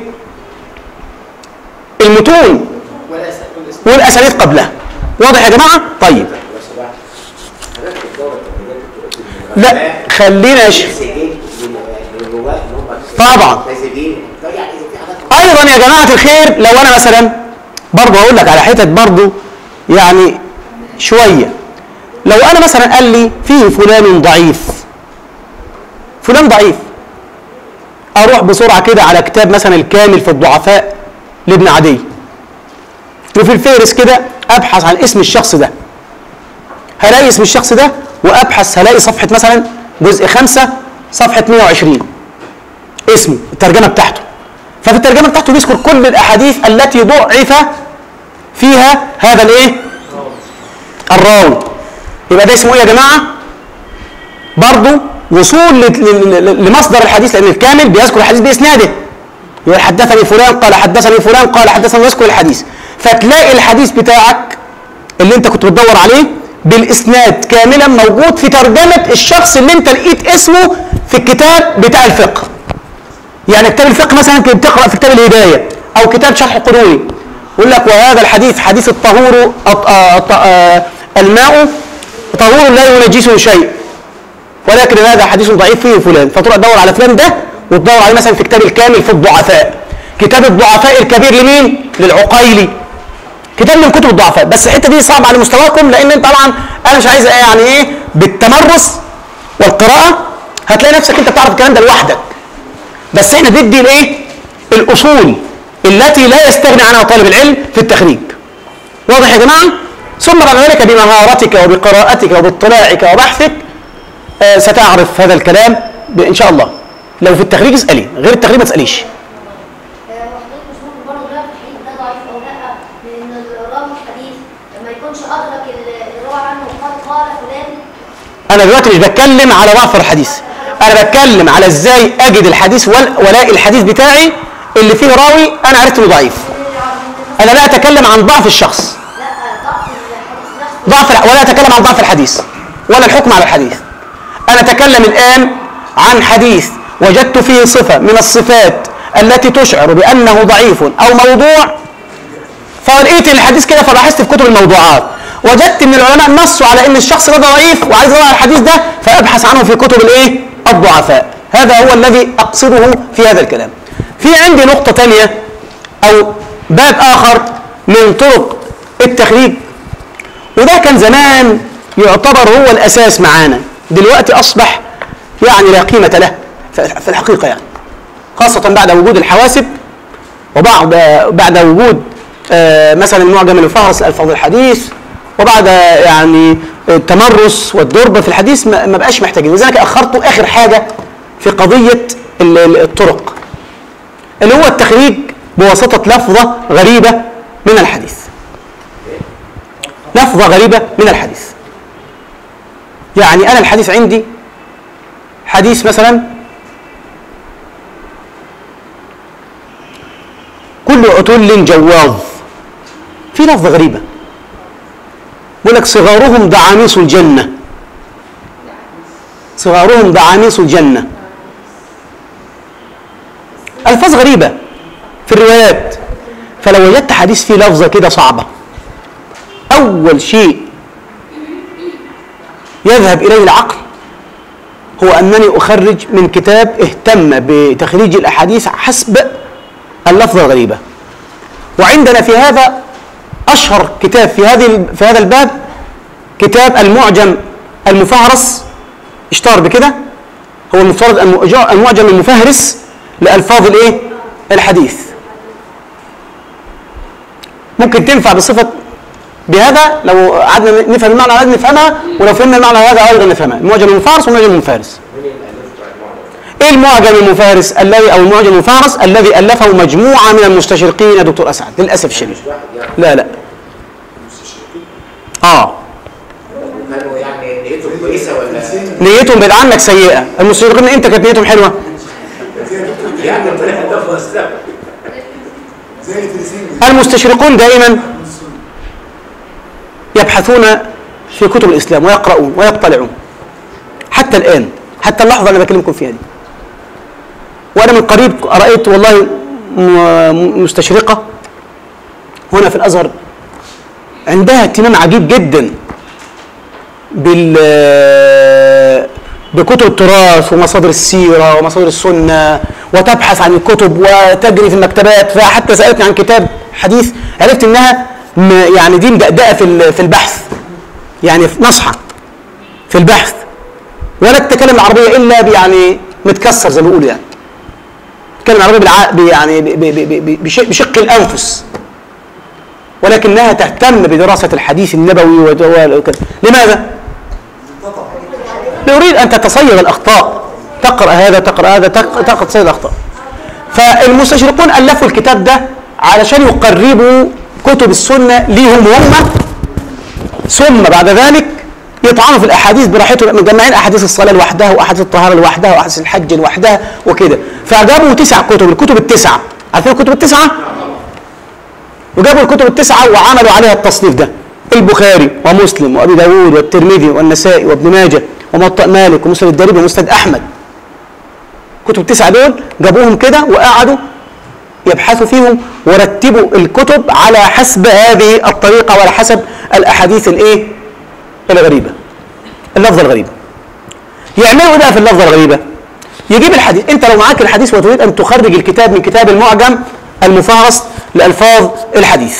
المتون والأس- والاسم والاسانيد قبلها واضح يا جماعه طيب لو سمحت حضرتك الدورة التدريبية بتقول إن لا خلينا ش... سجين للرواه ان هم طبعا فاسدين طب يعني اذا في حاجات ايضا يا جماعه الخير لو انا مثلا برضه هقول لك على حتت برضه يعني شويه لو انا مثلا قال لي فيه فلان ضعيف فلان ضعيف اروح بسرعه كده على كتاب مثلا الكامل في الضعفاء لابن عدي وفي الفهرس كده ابحث عن اسم الشخص ده هلاقي اسم الشخص ده وابحث هلاقي صفحه مثلا جزء خمسة صفحه 120 اسمه الترجمه بتاعته ففي الترجمه بتاعته بيذكر كل الاحاديث التي ضعف فيها هذا الايه الراوي يبقى ده اسمه ايه يا جماعه برضه وصول ل- ل- ل- لمصدر الحديث لان الكامل بيذكر الحديث باسناده يقول حدثني فلان قال حدثني فلان قال حدثني ويذكر الحديث فتلاقي الحديث بتاعك اللي انت كنت بتدور عليه بالاسناد كاملا موجود في ترجمه الشخص اللي انت لقيت اسمه في الكتاب بتاع الفقه يعني كتاب الفقه مثلا كنت بتقرا في كتاب الهدايه او كتاب شرح قروني يقول لك وهذا الحديث حديث الطهور الط- آه، الط- آه، الماء طهور لا ينجسه شيء ولكن هذا حديث ضعيف فيه فلان فتروح تدور على فلان ده وتدور عليه مثلا في كتاب الكامل في الضعفاء كتاب الضعفاء الكبير لمين للعقيلي كتاب من كتب الضعفاء بس الحته دي صعبه على مستواكم لان انت طبعا انا مش عايز يعني ايه بالتمرس والقراءه هتلاقي نفسك انت بتعرف الكلام ده لوحدك بس احنا بندي الايه الاصول التي لا يستغني عنها طالب العلم في التخريج واضح يا جماعه ثم بعد ذلك بمهارتك وبقراءتك وباطلاعك وبحثك آه، ستعرف هذا الكلام ب- ان شاء الله لو في التخريج اسالي غير التخريج ما تساليش وحضرتك مش ممكن برضه ده الحديث ده ضعيف او لا لان الراوي الحديث ما يكونش ادرك ال- اللي روى عنه قال قال فلان انا دلوقتي مش بتكلم على ضعف الحديث انا بتكلم على ازاي اجد الحديث وال- والاقي الحديث بتاعي اللي فيه راوي انا عرفت انه ضعيف انا لا اتكلم عن ضعف الشخص لا ضعف الحديث نفسه ضعف الح- ولا اتكلم عن ضعف الحديث ولا الحكم على الحديث انا اتكلم الان عن حديث وجدت فيه صفه من الصفات التي تشعر بانه ضعيف او موضوع فلقيت الحديث كده فبحثت في كتب الموضوعات وجدت ان العلماء نصوا على ان الشخص ده ضعيف وعايز يضع الحديث ده فابحث عنه في كتب الايه الضعفاء هذا هو الذي اقصده في هذا الكلام في عندي نقطه ثانيه او باب اخر من طرق التخريج وده كان زمان يعتبر هو الاساس معانا دلوقتي اصبح يعني لا قيمه له في في الحقيقه يعني خاصه بعد وجود الحواسب وبعد بعد وجود آه، مثلا المعجم المفهرس لالفاظ الحديث وبعد يعني التمرس والدرب في الحديث ما ما بقاش محتاجين لذلك اخرته اخر حاجه في قضيه ال- ال- الطرق اللي هو التخريج بواسطه لفظه غريبه من الحديث لفظه غريبه من الحديث يعني انا الحديث عندي حديث مثلا كل عتل جواظ في لفظة غريبة بيقول لك صغارهم دعاميس الجنة صغارهم دعاميس الجنة ألفاظ غريبة في الروايات فلو وجدت حديث فيه لفظة كده صعبة أول شيء يذهب إليه العقل هو أنني أخرج من كتاب اهتم بتخريج الأحاديث حسب اللفظة الغريبة وعندنا في هذا أشهر كتاب في هذه في هذا الباب كتاب المعجم المفهرس اشتهر بكده هو المفترض المعج- المعجم المفهرس لألفاظ الايه؟ الحديث ممكن تنفع بصفة بهذا لو قعدنا نفهم المعنى هذا نفهمها ولو فهمنا المعنى هذا ايضا نفهمها المعجم المفهرس والمعجم المفهرس مين اللي الف بتوع المعجم؟ ايه المعجم المفارس الذي او المعجم المفارس الذي الفه مجموعه من المستشرقين يا دكتور اسعد للاسف الشديد مش واحد يعني لا لا اه كانوا يعني نيتهم كويسه ولا نيتهم بعيد عنك سيئه المستشرقين انت كانت نيتهم حلوه يعني طلع ده اسلام زي الفلسطيني المستشرقون دائما يبحثون في كتب الاسلام ويقرؤون ويطلعون حتى الان حتى اللحظه اللي بكلمكم فيها دي وانا من قريب رايت والله م- مستشرقه هنا في الازهر عندها اهتمام عجيب جدا بال بكتب التراث ومصادر السيره ومصادر السنه وتبحث عن الكتب وتجري في المكتبات فحتى سالتني عن كتاب حديث عرفت انها م- يعني دي مدقدقه في ال- في البحث يعني في نصحه في البحث ولا تتكلم العربيه الا يعني متكسر زي ما بيقولوا يعني تتكلم العربيه بالع... ب- يعني ب... ب... ب... ب... بش- بشق الانفس ولكنها تهتم بدراسه الحديث النبوي وت- وكذا لماذا؟ يريد ان تتصيد الاخطاء تقرا هذا تقرا هذا تق- تقرا تصيد الاخطاء فالمستشرقون الفوا الكتاب ده علشان يقربوا كتب السنه ليهم هم ثم بعد ذلك يطعنوا في الاحاديث براحتهم مجمعين احاديث الصلاه لوحدها واحاديث الطهاره لوحدها واحاديث الحج لوحدها وكده فجابوا تسع كتب الكتب التسعه عارفين الكتب التسعه؟ وجابوا الكتب التسعه وعملوا عليها التصنيف ده البخاري ومسلم وابي داود والترمذي والنسائي وابن ماجه وموطأ مالك ومسند الدارمي ومسند احمد كتب التسعه دول جابوهم كده وقعدوا يبحثوا فيهم ورتبوا الكتب على حسب هذه الطريقه وعلى حسب الاحاديث الايه الغريبه اللفظه الغريبه يعملوا ايه بقى في اللفظه الغريبه يجيب الحديث انت لو معاك الحديث وتريد ان تخرج الكتاب من كتاب المعجم المفهرس لالفاظ الحديث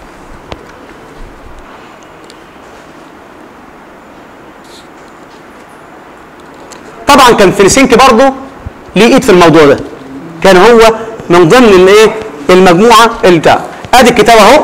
طبعا كان فلسنكي برضه ليه ايد في الموضوع ده كان هو من ضمن الايه المجموعه اللي بتاع ادي الكتاب اهو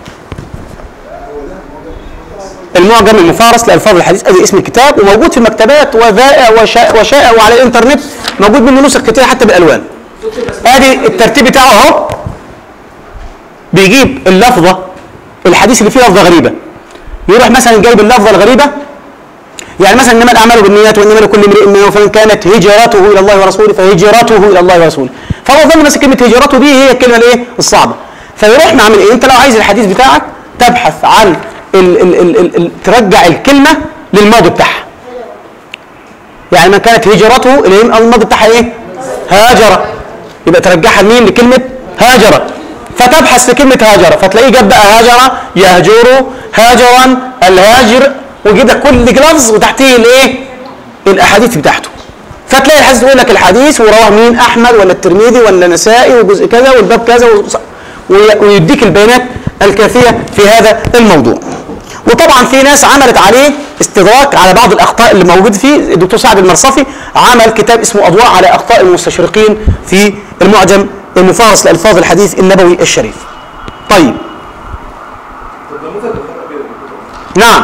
المعجم المفارس لالفاظ الحديث ادي اسم الكتاب وموجود في المكتبات وذائع وشائع, وشائع وعلى الانترنت موجود منه نسخ كتير حتى بالالوان ادي الترتيب بتاعه اهو بيجيب اللفظه الحديث اللي فيه لفظه غريبه يروح مثلا جايب اللفظه الغريبه يعني مثلا انما الاعمال بالنيات وانما لكل امرئ ما نوى فمن كانت هجرته الى الله ورسوله فهجرته الى الله ورسوله فهو ظن مثلا كلمه هجرته دي هي الكلمه الايه الصعبه فيروح معمل ايه انت لو عايز الحديث بتاعك تبحث عن ال ال ال ال ال ترجع الكلمه للماضي بتاعها يعني من كانت هجرته الى الماضي بتاعها ايه هاجر يبقى ترجعها لمين لكلمه هاجر فتبحث في كلمه هاجر فتلاقيه جاب بقى هاجر يهجر هاجرا الهاجر وكده كل لفظ وتحتيه الايه الاحاديث بتاعته فتلاقي الحديث يقول لك الحديث ورواه مين احمد ولا الترمذي ولا النسائي وجزء كذا والباب كذا وص- وي- ويديك البيانات الكافيه في هذا الموضوع وطبعا في ناس عملت عليه استدراك على بعض الاخطاء اللي موجود فيه الدكتور سعد المرصفي عمل كتاب اسمه اضواء على اخطاء المستشرقين في المعجم المفارس لالفاظ الحديث النبوي الشريف طيب نعم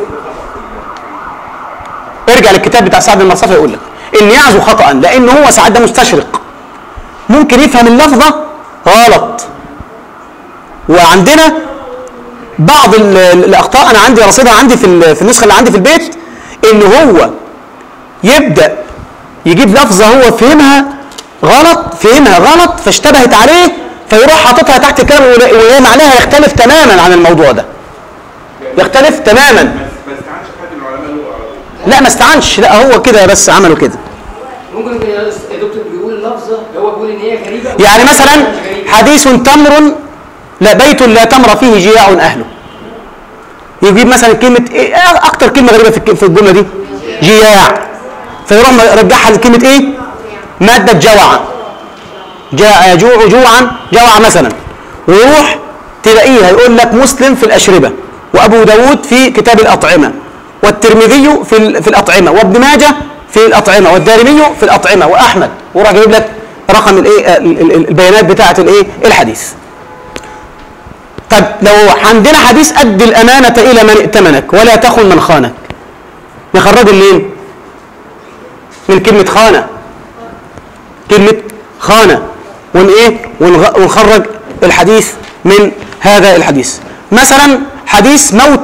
ارجع للكتاب بتاع سعد المرصفي يقول لك ان يعزو خطا لان هو سعد ده مستشرق ممكن يفهم اللفظه غلط وعندنا بعض ال- ال- الاخطاء انا عندي رصيدها عندي في ال- في النسخه اللي عندي في البيت ان هو يبدا يجيب لفظه هو فهمها غلط فهمها غلط فاشتبهت عليه فيروح حاططها تحت الكلام ولا- وهي معناها يختلف تماما عن الموضوع ده يختلف تماما ما استعنش حد من العلماء له على طول. لا ما استعنش لا هو كده بس عملوا كده ممكن يكون يا دكتور بيقول لفظه هو بيقول ان هي غريبه يعني مثلا مش غريبة. حديث تمر لا بيت لا تمر فيه جياع اهله يجيب مثلا كلمه ايه اكتر كلمه غريبه في الك- في الجمله دي جياع فيروح يرجعها لكلمه ايه ماده جوع جاء يجوع جوعا جوع مثلا ويروح تلاقيها يقول لك مسلم في الاشربه وابو داود في كتاب الاطعمه والترمذي في ال- في الاطعمه وابن ماجه في الاطعمه والدارمي في الاطعمه واحمد وراح جايب لك رقم الايه ال- ال- البيانات بتاعه الايه الحديث طب لو عندنا حديث أد الأمانة إلى من ائتمنك ولا تخن من خانك نخرجه منين؟ من كلمة خانة كلمة خانة ون إيه؟ ونغ- ونخرج الحديث من هذا الحديث مثلا حديث موت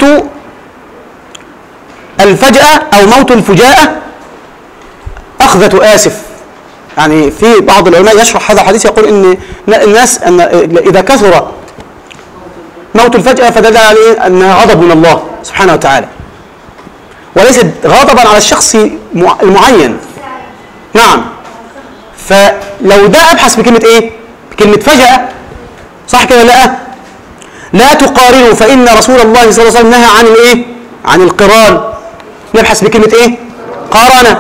الفجأة أو موت الفجاءة أخذة آسف يعني في بعض العلماء يشرح هذا الحديث يقول ان الناس ان اذا كثر موت الفجأة فدل عليه أنها غضب من الله سبحانه وتعالى وليست غضبا على الشخص مع- المعين نعم فلو ده أبحث بكلمة إيه؟ بكلمة فجأة صح كده لا لا تقارنوا فإن رسول الله صلى الله عليه وسلم نهى عن الإيه؟ عن القران نبحث بكلمة إيه؟ قارن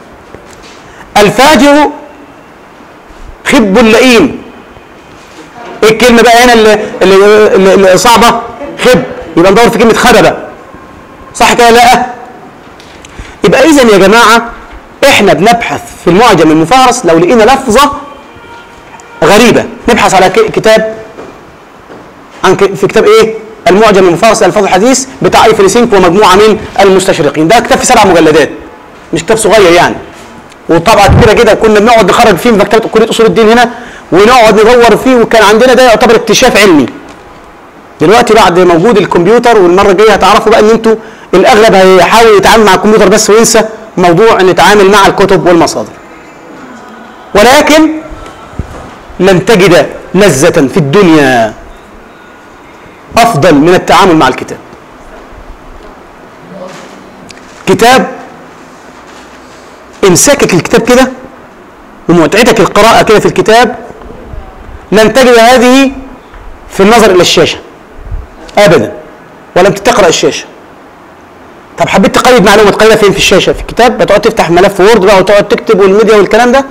الفاجر خب اللئيم ايه الكلمه بقى هنا اللي, اللي, اللي, اللي صعبه خب يبقى ندور في كلمه خببه صح كده لا يبقى اذا يا جماعه احنا بنبحث في المعجم المفارس لو لقينا لفظه غريبه نبحث على ك- كتاب عن ك- في كتاب ايه المعجم المفارس لالفاظ الحديث بتاع اي فلسينك ومجموعه من المستشرقين ده كتاب في سبع مجلدات مش كتاب صغير يعني وطبعا كبيره كده كنا بنقعد نخرج فيه في مكتبه كليه اصول الدين هنا ونقعد ندور فيه وكان عندنا ده يعتبر اكتشاف علمي دلوقتي بعد موجود الكمبيوتر والمره الجايه هتعرفوا بقى ان انتوا الاغلب هيحاول يتعامل مع الكمبيوتر بس وينسى موضوع ان نتعامل مع الكتب والمصادر ولكن لن تجد لذة في الدنيا أفضل من التعامل مع الكتاب كتاب امساكك الكتاب كده ومتعتك القراءة كده في الكتاب لن تجد هذه في النظر إلى الشاشة أبدا ولم تقرأ الشاشة طب حبيت تقيد معلومة تقيدها فين في الشاشة في الكتاب بتقعد تفتح ملف وورد بقى وتقعد تكتب والميديا والكلام ده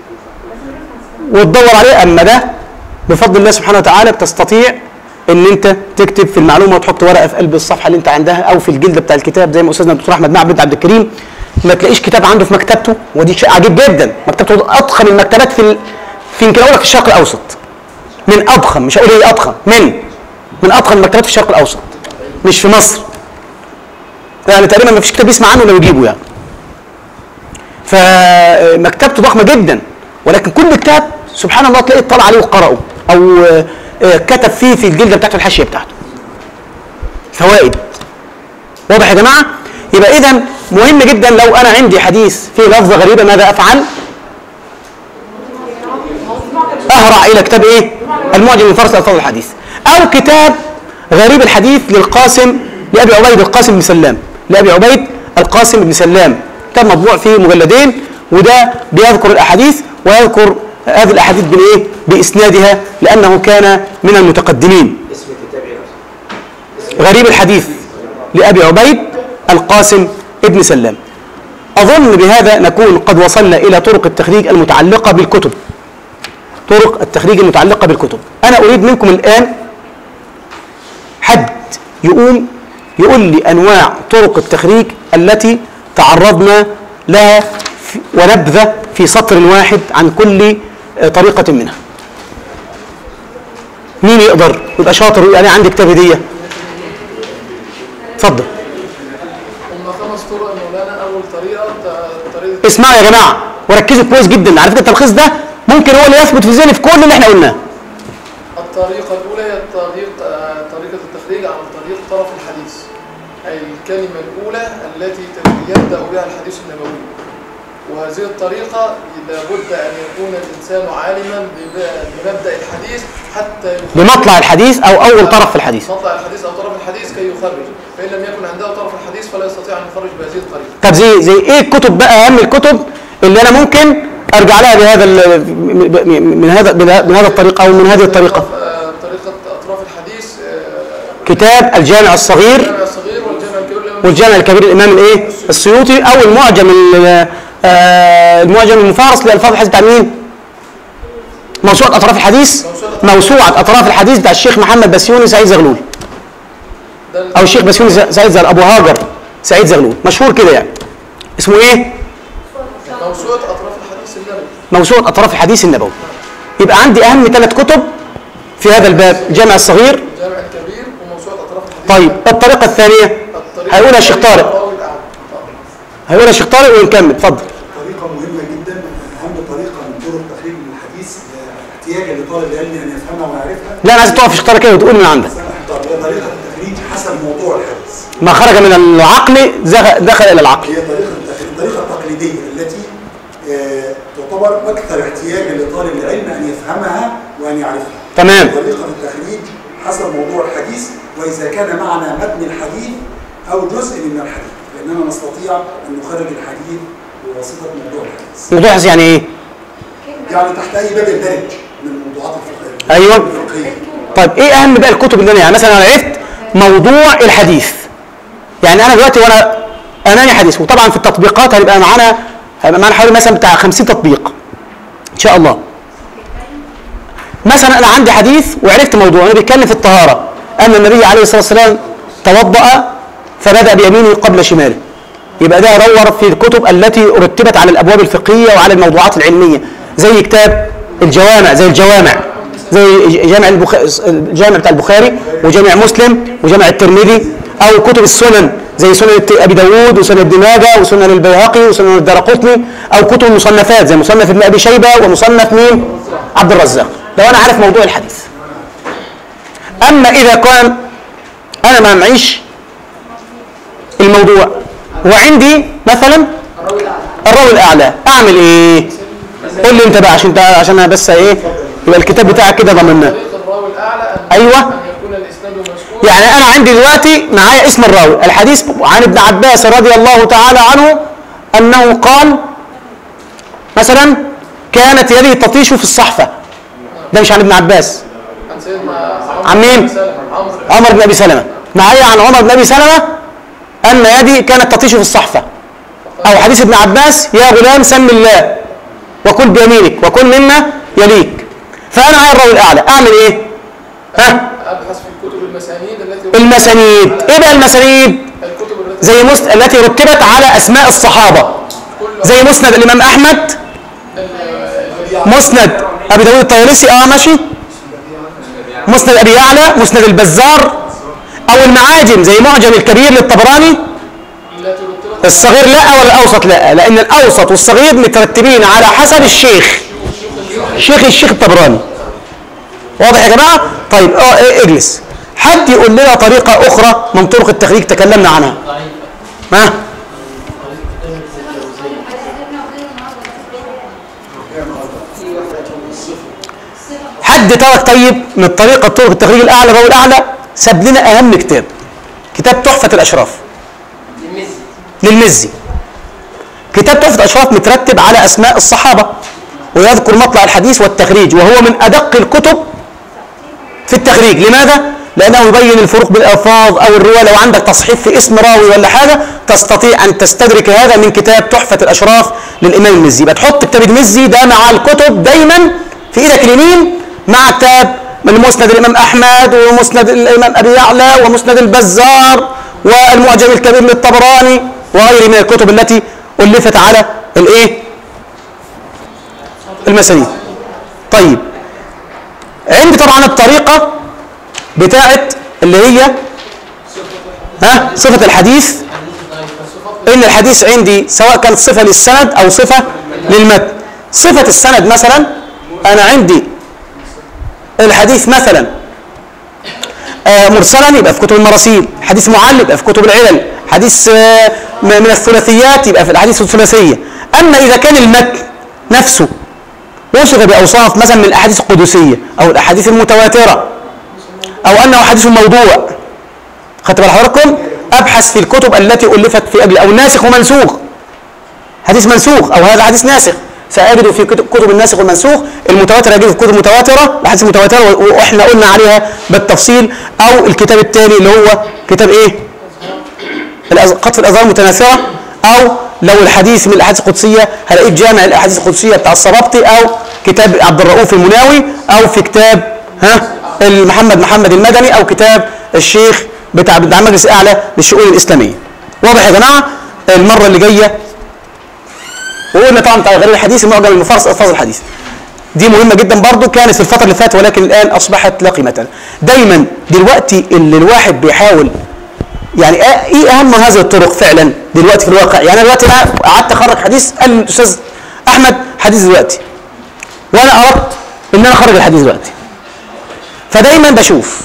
وتدور عليه أما ده بفضل الله سبحانه وتعالى بتستطيع ان انت تكتب في المعلومه وتحط ورقه في قلب الصفحه اللي انت عندها او في الجلده بتاع الكتاب زي ما استاذنا الدكتور احمد معبد عبد الكريم ما تلاقيش كتاب عنده في مكتبته ودي شيء عجيب جدا مكتبته اضخم المكتبات في ال... في يمكن اقول لك في الشرق الاوسط من اضخم مش هقول ايه اضخم من من اضخم المكتبات في الشرق الاوسط مش في مصر يعني تقريبا ما فيش كتاب يسمع عنه لو يجيبه يعني فمكتبته ضخمه جدا ولكن كل كتاب سبحان الله تلاقيه اطلع عليه وقرأه او آه، آه، كتب فيه في الجلده بتاعته الحاشيه بتاعته فوائد واضح يا جماعه يبقى اذا مهم جدا لو انا عندي حديث فيه لفظه غريبه ماذا افعل اهرع الى كتاب ايه المعجم من فرس الفاظ الحديث او كتاب غريب الحديث للقاسم لابي عبيد القاسم بن سلام لابي عبيد القاسم بن سلام كتاب مطبوع فيه مجلدين وده بيذكر الاحاديث ويذكر هذه الاحاديث بالايه باسنادها لانه كان من المتقدمين اسم الكتاب ايه أصلاً؟ غريب الحديث لأبي عبيد القاسم ابن سلام أظن بهذا نكون قد وصلنا إلى طرق التخريج المتعلقة بالكتب طرق التخريج المتعلقة بالكتب أنا أريد منكم الآن حد يقوم يقول لي أنواع طرق التخريج التي تعرضنا لها في- ونبذة في سطر واحد عن كل آه، طريقة منها مين يقدر يبقى شاطر ويقول أنا عندي كتاب هدية اتفضل هم خمس طرق يا مولانا اول طريقه ت- طريقه اسمعوا يا جماعه وركزوا كويس جدا على فكره التلخيص ده ممكن هو اللي يثبت في ذهني في كل اللي احنا قلناه الطريقه الاولى هي الطريق آه، طريقه التخريج عن طريق طرف الحديث اي الكلمه الاولى التي يبدا بها الحديث النبوي وهذه الطريقة لابد أن يكون الإنسان عالما بب- بمبدأ الحديث حتى يخرج بمطلع الحديث او اول طرف في الحديث مطلع الحديث أو طرف الحديث كي يخرج فإن لم يكن عنده طرف الحديث فلا يستطيع أن يخرج بهذه الطريقة طب زي زي ايه الكتب بقى اهم الكتب اللي انا ممكن ارجع لها بهذا ال- من هذا من هذا الطريق او من هذه الطريقه آه، طريقة أطراف الحديث آه، كتاب الجامع الصغير الجامع الصغير والجامع الكبير لمن- والجامع الكبير الامام الايه السيوطي او المعجم ال- آه، المعجم المفارس لالفاظ الحديث بتاع مين موسوعه اطراف الحديث موسوعه اطراف الحديث بتاع الشيخ محمد بسيوني سعيد زغلول ده او الشيخ بسيوني ز- سعيد زغلول ابو هاجر سعيد زغلول مشهور كده يعني اسمه ايه موسوعة أطراف الحديث النبوي موسوعه اطراف الحديث النبوي يبقى عندي اهم ثلاث كتب في هذا الباب الجامع الصغير الجامع الكبير وموسوعة أطراف الحديث طيب الطريقه الثانيه الطريقة هيقولها الشيخ طارق الراوي الأعلى. هيقولها الشيخ طارق ونكمل اتفضل طريقة مهمة جدا أهم طريقة من طرق تخريج من الحديث آه، احتياجا لطالب العلم أن يفهمها ويعرفها لا انا عايز تقف في الشيخ طارق كده وتقول من عندك طب هي طريقة التخريج حسب موضوع الحديث ما خرج من العقل زغ- دخل الى العقل هي طريقة التخريج الطريقة التقليدية التي آه، تعتبر أكثر احتياجا لطالب العلم أن يفهمها وأن يعرفها تمام طريقة التخريج حسب موضوع الحديث وإذا كان معنا متن الحديث أو جزء من الحديث لأننا نستطيع أن نخرج الحديث بواسطة موضوع الحديث موضوع يعني ايه يعني تحت أي باب يندرج من الموضوعات الفقهية أيوة. الفقهية طيب ايه اهم بقى الكتب اللي انا يعني مثلا انا عرفت موضوع الحديث يعني انا دلوقتي وانا امامي حديث وطبعا في التطبيقات هيبقى معانا هيبقى معانا حوالي مثلا بتاع 50 تطبيق ان شاء الله مثلا انا عندي حديث وعرفت موضوع انا بيتكلم في الطهاره ان النبي عليه الصلاه والسلام توضا فبدا بيمينه قبل شماله يبقى ده دور في الكتب التي رتبت على الابواب الفقهيه وعلى الموضوعات العلميه زي كتاب الجوامع زي الجوامع زي جامع البخاري الجامع بتاع البخاري وجامع مسلم وجامع الترمذي او كتب السنن زي سنن الت- ابي داود وسنن ابن ماجه وسنن البيهقي وسنن الدرقطني او كتب المصنفات زي مصنف ابن ابي شيبه ومصنف مين عبد الرزاق لو انا عارف موضوع الحديث اما اذا كان انا ما معيش الموضوع وعندي مثلا الراوي الاعلى اعمل ايه قول لي انت بقى عشان تع- عشان انا بس ايه يبقى الكتاب بتاعك كده ضمناه طريق الراوي الأعلى أن أيوة. أن يكون الإسناد مسؤول يعني انا عندي دلوقتي معايا اسم الراوي الحديث عن ابن عباس رضي الله تعالى عنه انه قال مثلا كانت يدي تطيش في الصحفه ده مش عن ابن عباس عن سيدنا عمرو عن مين؟ بن سلمة. عمرو عمر بن ابي سلمه معايا عن عمر بن ابي سلمه ان يدي كانت تطيش في الصحفه او حديث ابن عباس يا غلام سم الله وكل بيمينك وكل مما يليك فانا معايا الراوي الاعلى اعمل ايه ها ابحث في الكتب المسانيد التي المسانيد ايه بقى المسانيد الكتب التي زي مس... التي رتبت على اسماء الصحابه زي مسند الامام احمد مسند ابي داود الطيالسي اه ماشي مسند ابي يعلى مسند البزار او المعاجم زي معجم الكبير للطبراني التي رتبت الصغير لا ولا الاوسط لا لان الاوسط والصغير مترتبين على حسب الشيخ شيخ الشيخ الطبراني واضح يا جماعه طيب اه إيه، اجلس حد يقول لنا طريقه اخرى من طرق التخريج تكلمنا عنها ها حد ترك طيب من طريقه طرق التخريج الاعلى الراوي الاعلى ساب لنا اهم كتاب كتاب تحفه الاشراف المزي للمزي كتاب تحفة الأشراف مترتب على أسماء الصحابة ويذكر مطلع الحديث والتخريج وهو من أدق الكتب في التخريج لماذا؟ لأنه يبين الفروق بالألفاظ أو الرواية لو عندك تصحيف في اسم راوي ولا حاجة تستطيع أن تستدرك هذا من كتاب تحفة الأشراف للإمام المزي يبقى تحط كتاب المزي ده مع الكتب دايما في إيدك اليمين مع كتاب من مسند الإمام أحمد ومسند الإمام أبي يعلى ومسند البزار والمعجم الكبير للطبراني وغيره من الكتب التي ألفت على الإيه؟ المسانيد طيب عندي طبعا الطريقة بتاعت اللي هي ها صفة الحديث ان الحديث عندي سواء كانت صفة للسند او صفة للمتن صفة السند مثلا انا عندي الحديث مثلا آه، مرسلا يبقى في كتب المراسيل حديث معل يبقى في كتب العلل حديث آه، م- من الثلاثيات يبقى في الاحاديث الثلاثيه اما اذا كان المتن نفسه وصف باوصاف مثلا من الاحاديث القدسيه او الاحاديث المتواتره او انه حديث موضوع خدت بال حضراتكم ابحث في الكتب التي الفت في اجل او ناسخ ومنسوخ حديث منسوخ او هذا حديث ناسخ ساجد في كتب كتب الناسخ والمنسوخ المتواتر اجد في كتب متواتره الاحاديث المتواتره و- واحنا قلنا عليها بالتفصيل او الكتاب الثاني اللي هو كتاب ايه الأز- قطف الاذهان المتناثره او لو الحديث من الاحاديث القدسيه هلاقيه في جامع الاحاديث القدسيه بتاع الصبابطي او كتاب عبد الرؤوف المناوي او في كتاب ها محمد محمد المدني او كتاب الشيخ بتاع بتاع المجلس الاعلى للشؤون الاسلاميه واضح يا جماعه المره اللي جايه وقلنا طبعا بتاع غير الحديث المعجم المفرس الفاظ الحديث دي مهمه جدا برضو كانت في الفتره اللي فاتت ولكن الان اصبحت لا قيمه لها. دايما دلوقتي اللي الواحد بيحاول يعني آه- ايه اهم هذه الطرق فعلا دلوقتي في الواقع يعني انا دلوقتي انا قعدت اخرج حديث قال لي الاستاذ احمد حديث دلوقتي وانا اردت ان انا اخرج الحديث دلوقتي فدايما بشوف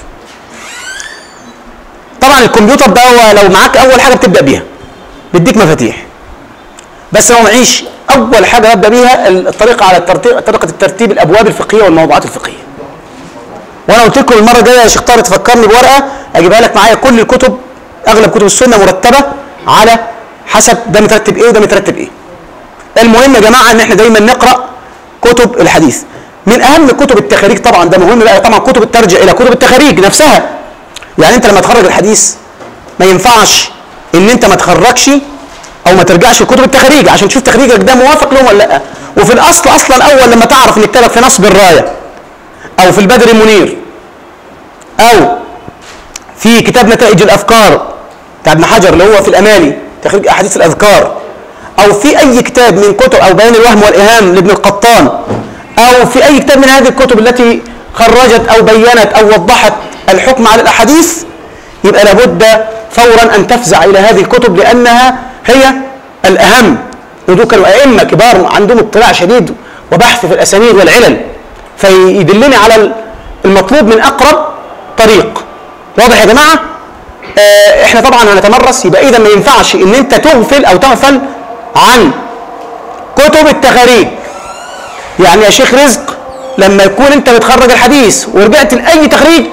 طبعا الكمبيوتر ده هو لو معاك اول حاجه بتبدا بيها بيديك مفاتيح بس لو معيش اول حاجه ابدا بيها الطريقه على الترتيب طريقه الترتيب الابواب الفقهيه والموضوعات الفقهيه وانا قلت لكم المره الجايه يا شيخ طارق تفكرني بورقه اجيبها لك معايا كل الكتب اغلب كتب السنه مرتبه على حسب ده مترتب ايه وده مترتب ايه المهم يا جماعه ان احنا دايما نقرا كتب الحديث من اهم كتب التخاريج طبعا ده مهم بقى طبعا كتب ترجع الى كتب التخاريج نفسها يعني انت لما تخرج الحديث ما ينفعش ان انت ما تخرجش او ما ترجعش لكتب التخاريج عشان تشوف تخريجك ده موافق لهم ولا لا وفي الاصل اصلا اول لما تعرف ان كتابك في نصب الرايه او في البدر المنير او في كتاب نتائج الافكار بتاع ابن حجر اللي هو في الاماني تخريج احاديث الاذكار او في اي كتاب من كتب او بيان الوهم والايهام لابن القطان او في اي كتاب من هذه الكتب التي خرجت او بينت او وضحت الحكم على الاحاديث يبقى لابد فورا ان تفزع الى هذه الكتب لانها هي الاهم ودول كانوا ائمه كبار عندهم اطلاع شديد وبحث في الاسانيد والعلل فيدلني على المطلوب من اقرب طريق واضح يا جماعه آه احنا طبعا هنتمرس يبقى اذا ما ينفعش ان انت تغفل او تغفل عن كتب التخاريج يعني يا شيخ رزق لما يكون انت بتخرج الحديث ورجعت لاي تخريج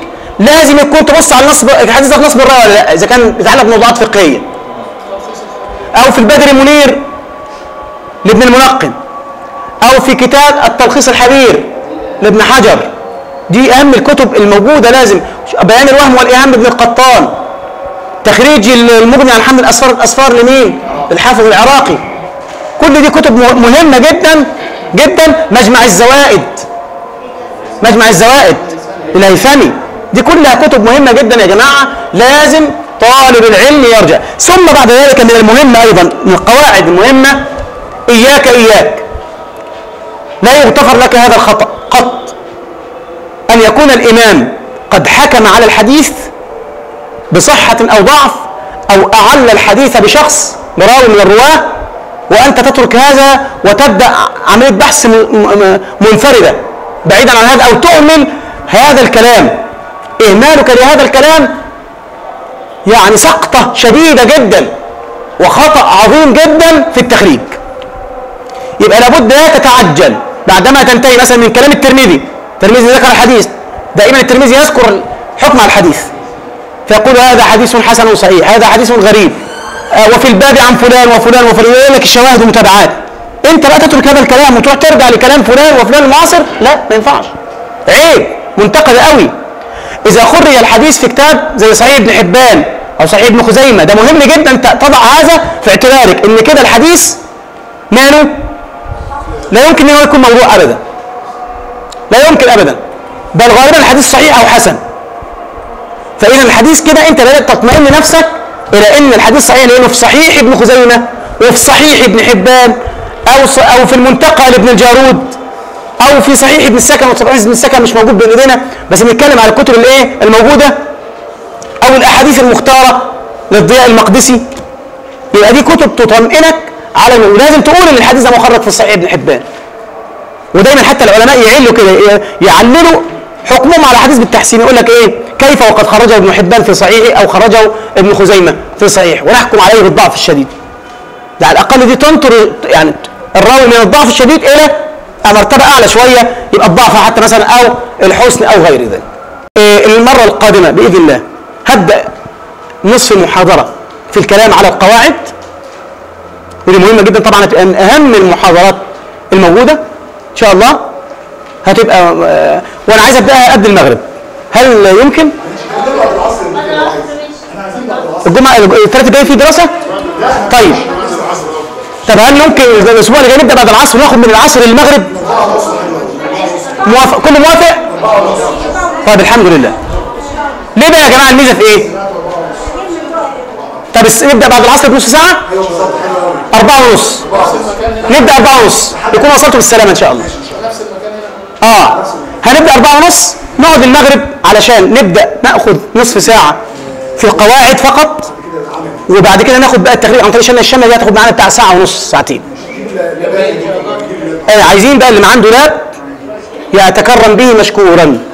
لازم يكون تبص على النصب الحديث ده في نصب الرايه ولا لا اذا كان بيتعلق بموضوعات فقهيه او في البدر المنير لابن المنقم او في كتاب التلخيص الحبير لابن حجر دي اهم الكتب الموجوده لازم بيان الوهم والايهام لابن القطان تخريج المغني عن حمل الاسفار الاسفار لمين الحافظ العراقي كل دي كتب مه- مهمه جدا جدا مجمع الزوائد مجمع الزوائد الهيثمي دي كلها كتب مهمه جدا يا جماعه لازم طالب العلم يرجع ثم بعد ذلك من المهم ايضا من القواعد المهمه اياك اياك لا يغتفر لك هذا الخطا قط ان يكون الامام قد حكم على الحديث بصحه او ضعف او اعل الحديث بشخص براوي من الرواه وانت تترك هذا وتبدا عمليه بحث م- م- منفرده بعيدا عن هذا او تؤمن هذا الكلام اهمالك لهذا الكلام يعني سقطه شديده جدا وخطا عظيم جدا في التخريج يبقى لابد لا تتعجل بعدما تنتهي مثلا من كلام الترمذي الترمذي ذكر الحديث دائما الترمذي يذكر الحكم على الحديث فيقول هذا حديث حسن صحيح هذا حديث غريب آه، وفي الباب عن فلان وفلان وفلان يقول لك الشواهد والمتابعات انت بقى تترك هذا الكلام وتروح ترجع لكلام فلان وفلان المعاصر لا ما ينفعش عيب منتقد قوي اذا خرج الحديث في كتاب زي صحيح ابن حبان او صحيح ابن خزيمه ده مهم جدا انت تضع هذا في اعتبارك ان كده الحديث ماله لا يمكن ان هو يكون موضوع ابدا لا يمكن ابدا بل غالبا الحديث صحيح او حسن فاذا الحديث كده انت بدات تطمئن نفسك الى ان الحديث صحيح لانه في صحيح ابن خزيمه وفي صحيح ابن حبان او ص- او في المنتقى لابن الجارود او في صحيح ابن السكن وصحيح ابن السكن مش موجود بين ايدينا بس بنتكلم على الكتب الايه الموجوده او الاحاديث المختاره للضياء المقدسي يبقى دي كتب تطمئنك على الم- ولازم تقول ان الحديث ده مخرج في صحيح ابن حبان ودايما حتى العلماء يعلوا كده ي- يعللوا حكمهم على حديث بالتحسين يقول لك ايه كيف وقد خرجه ابن حبان في صحيحه او خرجه ابن خزيمه في صحيح ونحكم عليه بالضعف الشديد ده على الاقل دي تنطر يعني الراوي من الضعف الشديد الى مرتبه اعلى شويه يبقى الضعف حتى مثلا او الحسن او غير ذلك إيه المره القادمه باذن الله هبدا نصف المحاضره في الكلام على القواعد ودي مهمه جدا طبعا هتبقى من اهم المحاضرات الموجوده ان شاء الله هتبقى آه، وانا عايز ابداها قبل المغرب هل يمكن الجمعه الثلاث الجاي في دراسه طيب طب هل ممكن الاسبوع اللي جاي نبدا بعد العصر وناخد من العصر للمغرب موافق كله موافق طيب الحمد لله ليه بقى يا جماعه الميزه في ايه طب الس- نبدا بعد العصر بنص ساعه أربعة ونص نبدا أربعة ونص يكون وصلتوا بالسلامه ان شاء الله نفس المكان هنا اه هنبدا أربعة ونص نقعد المغرب علشان نبدا ناخد نصف ساعه في القواعد فقط وبعد كده ناخد بقى التخريج عن طريق شمال الشمال دي هتاخد معانا بتاع ساعه ونص ساعتين آه عايزين بقى اللي ما عنده لاب يتكرم به مشكورا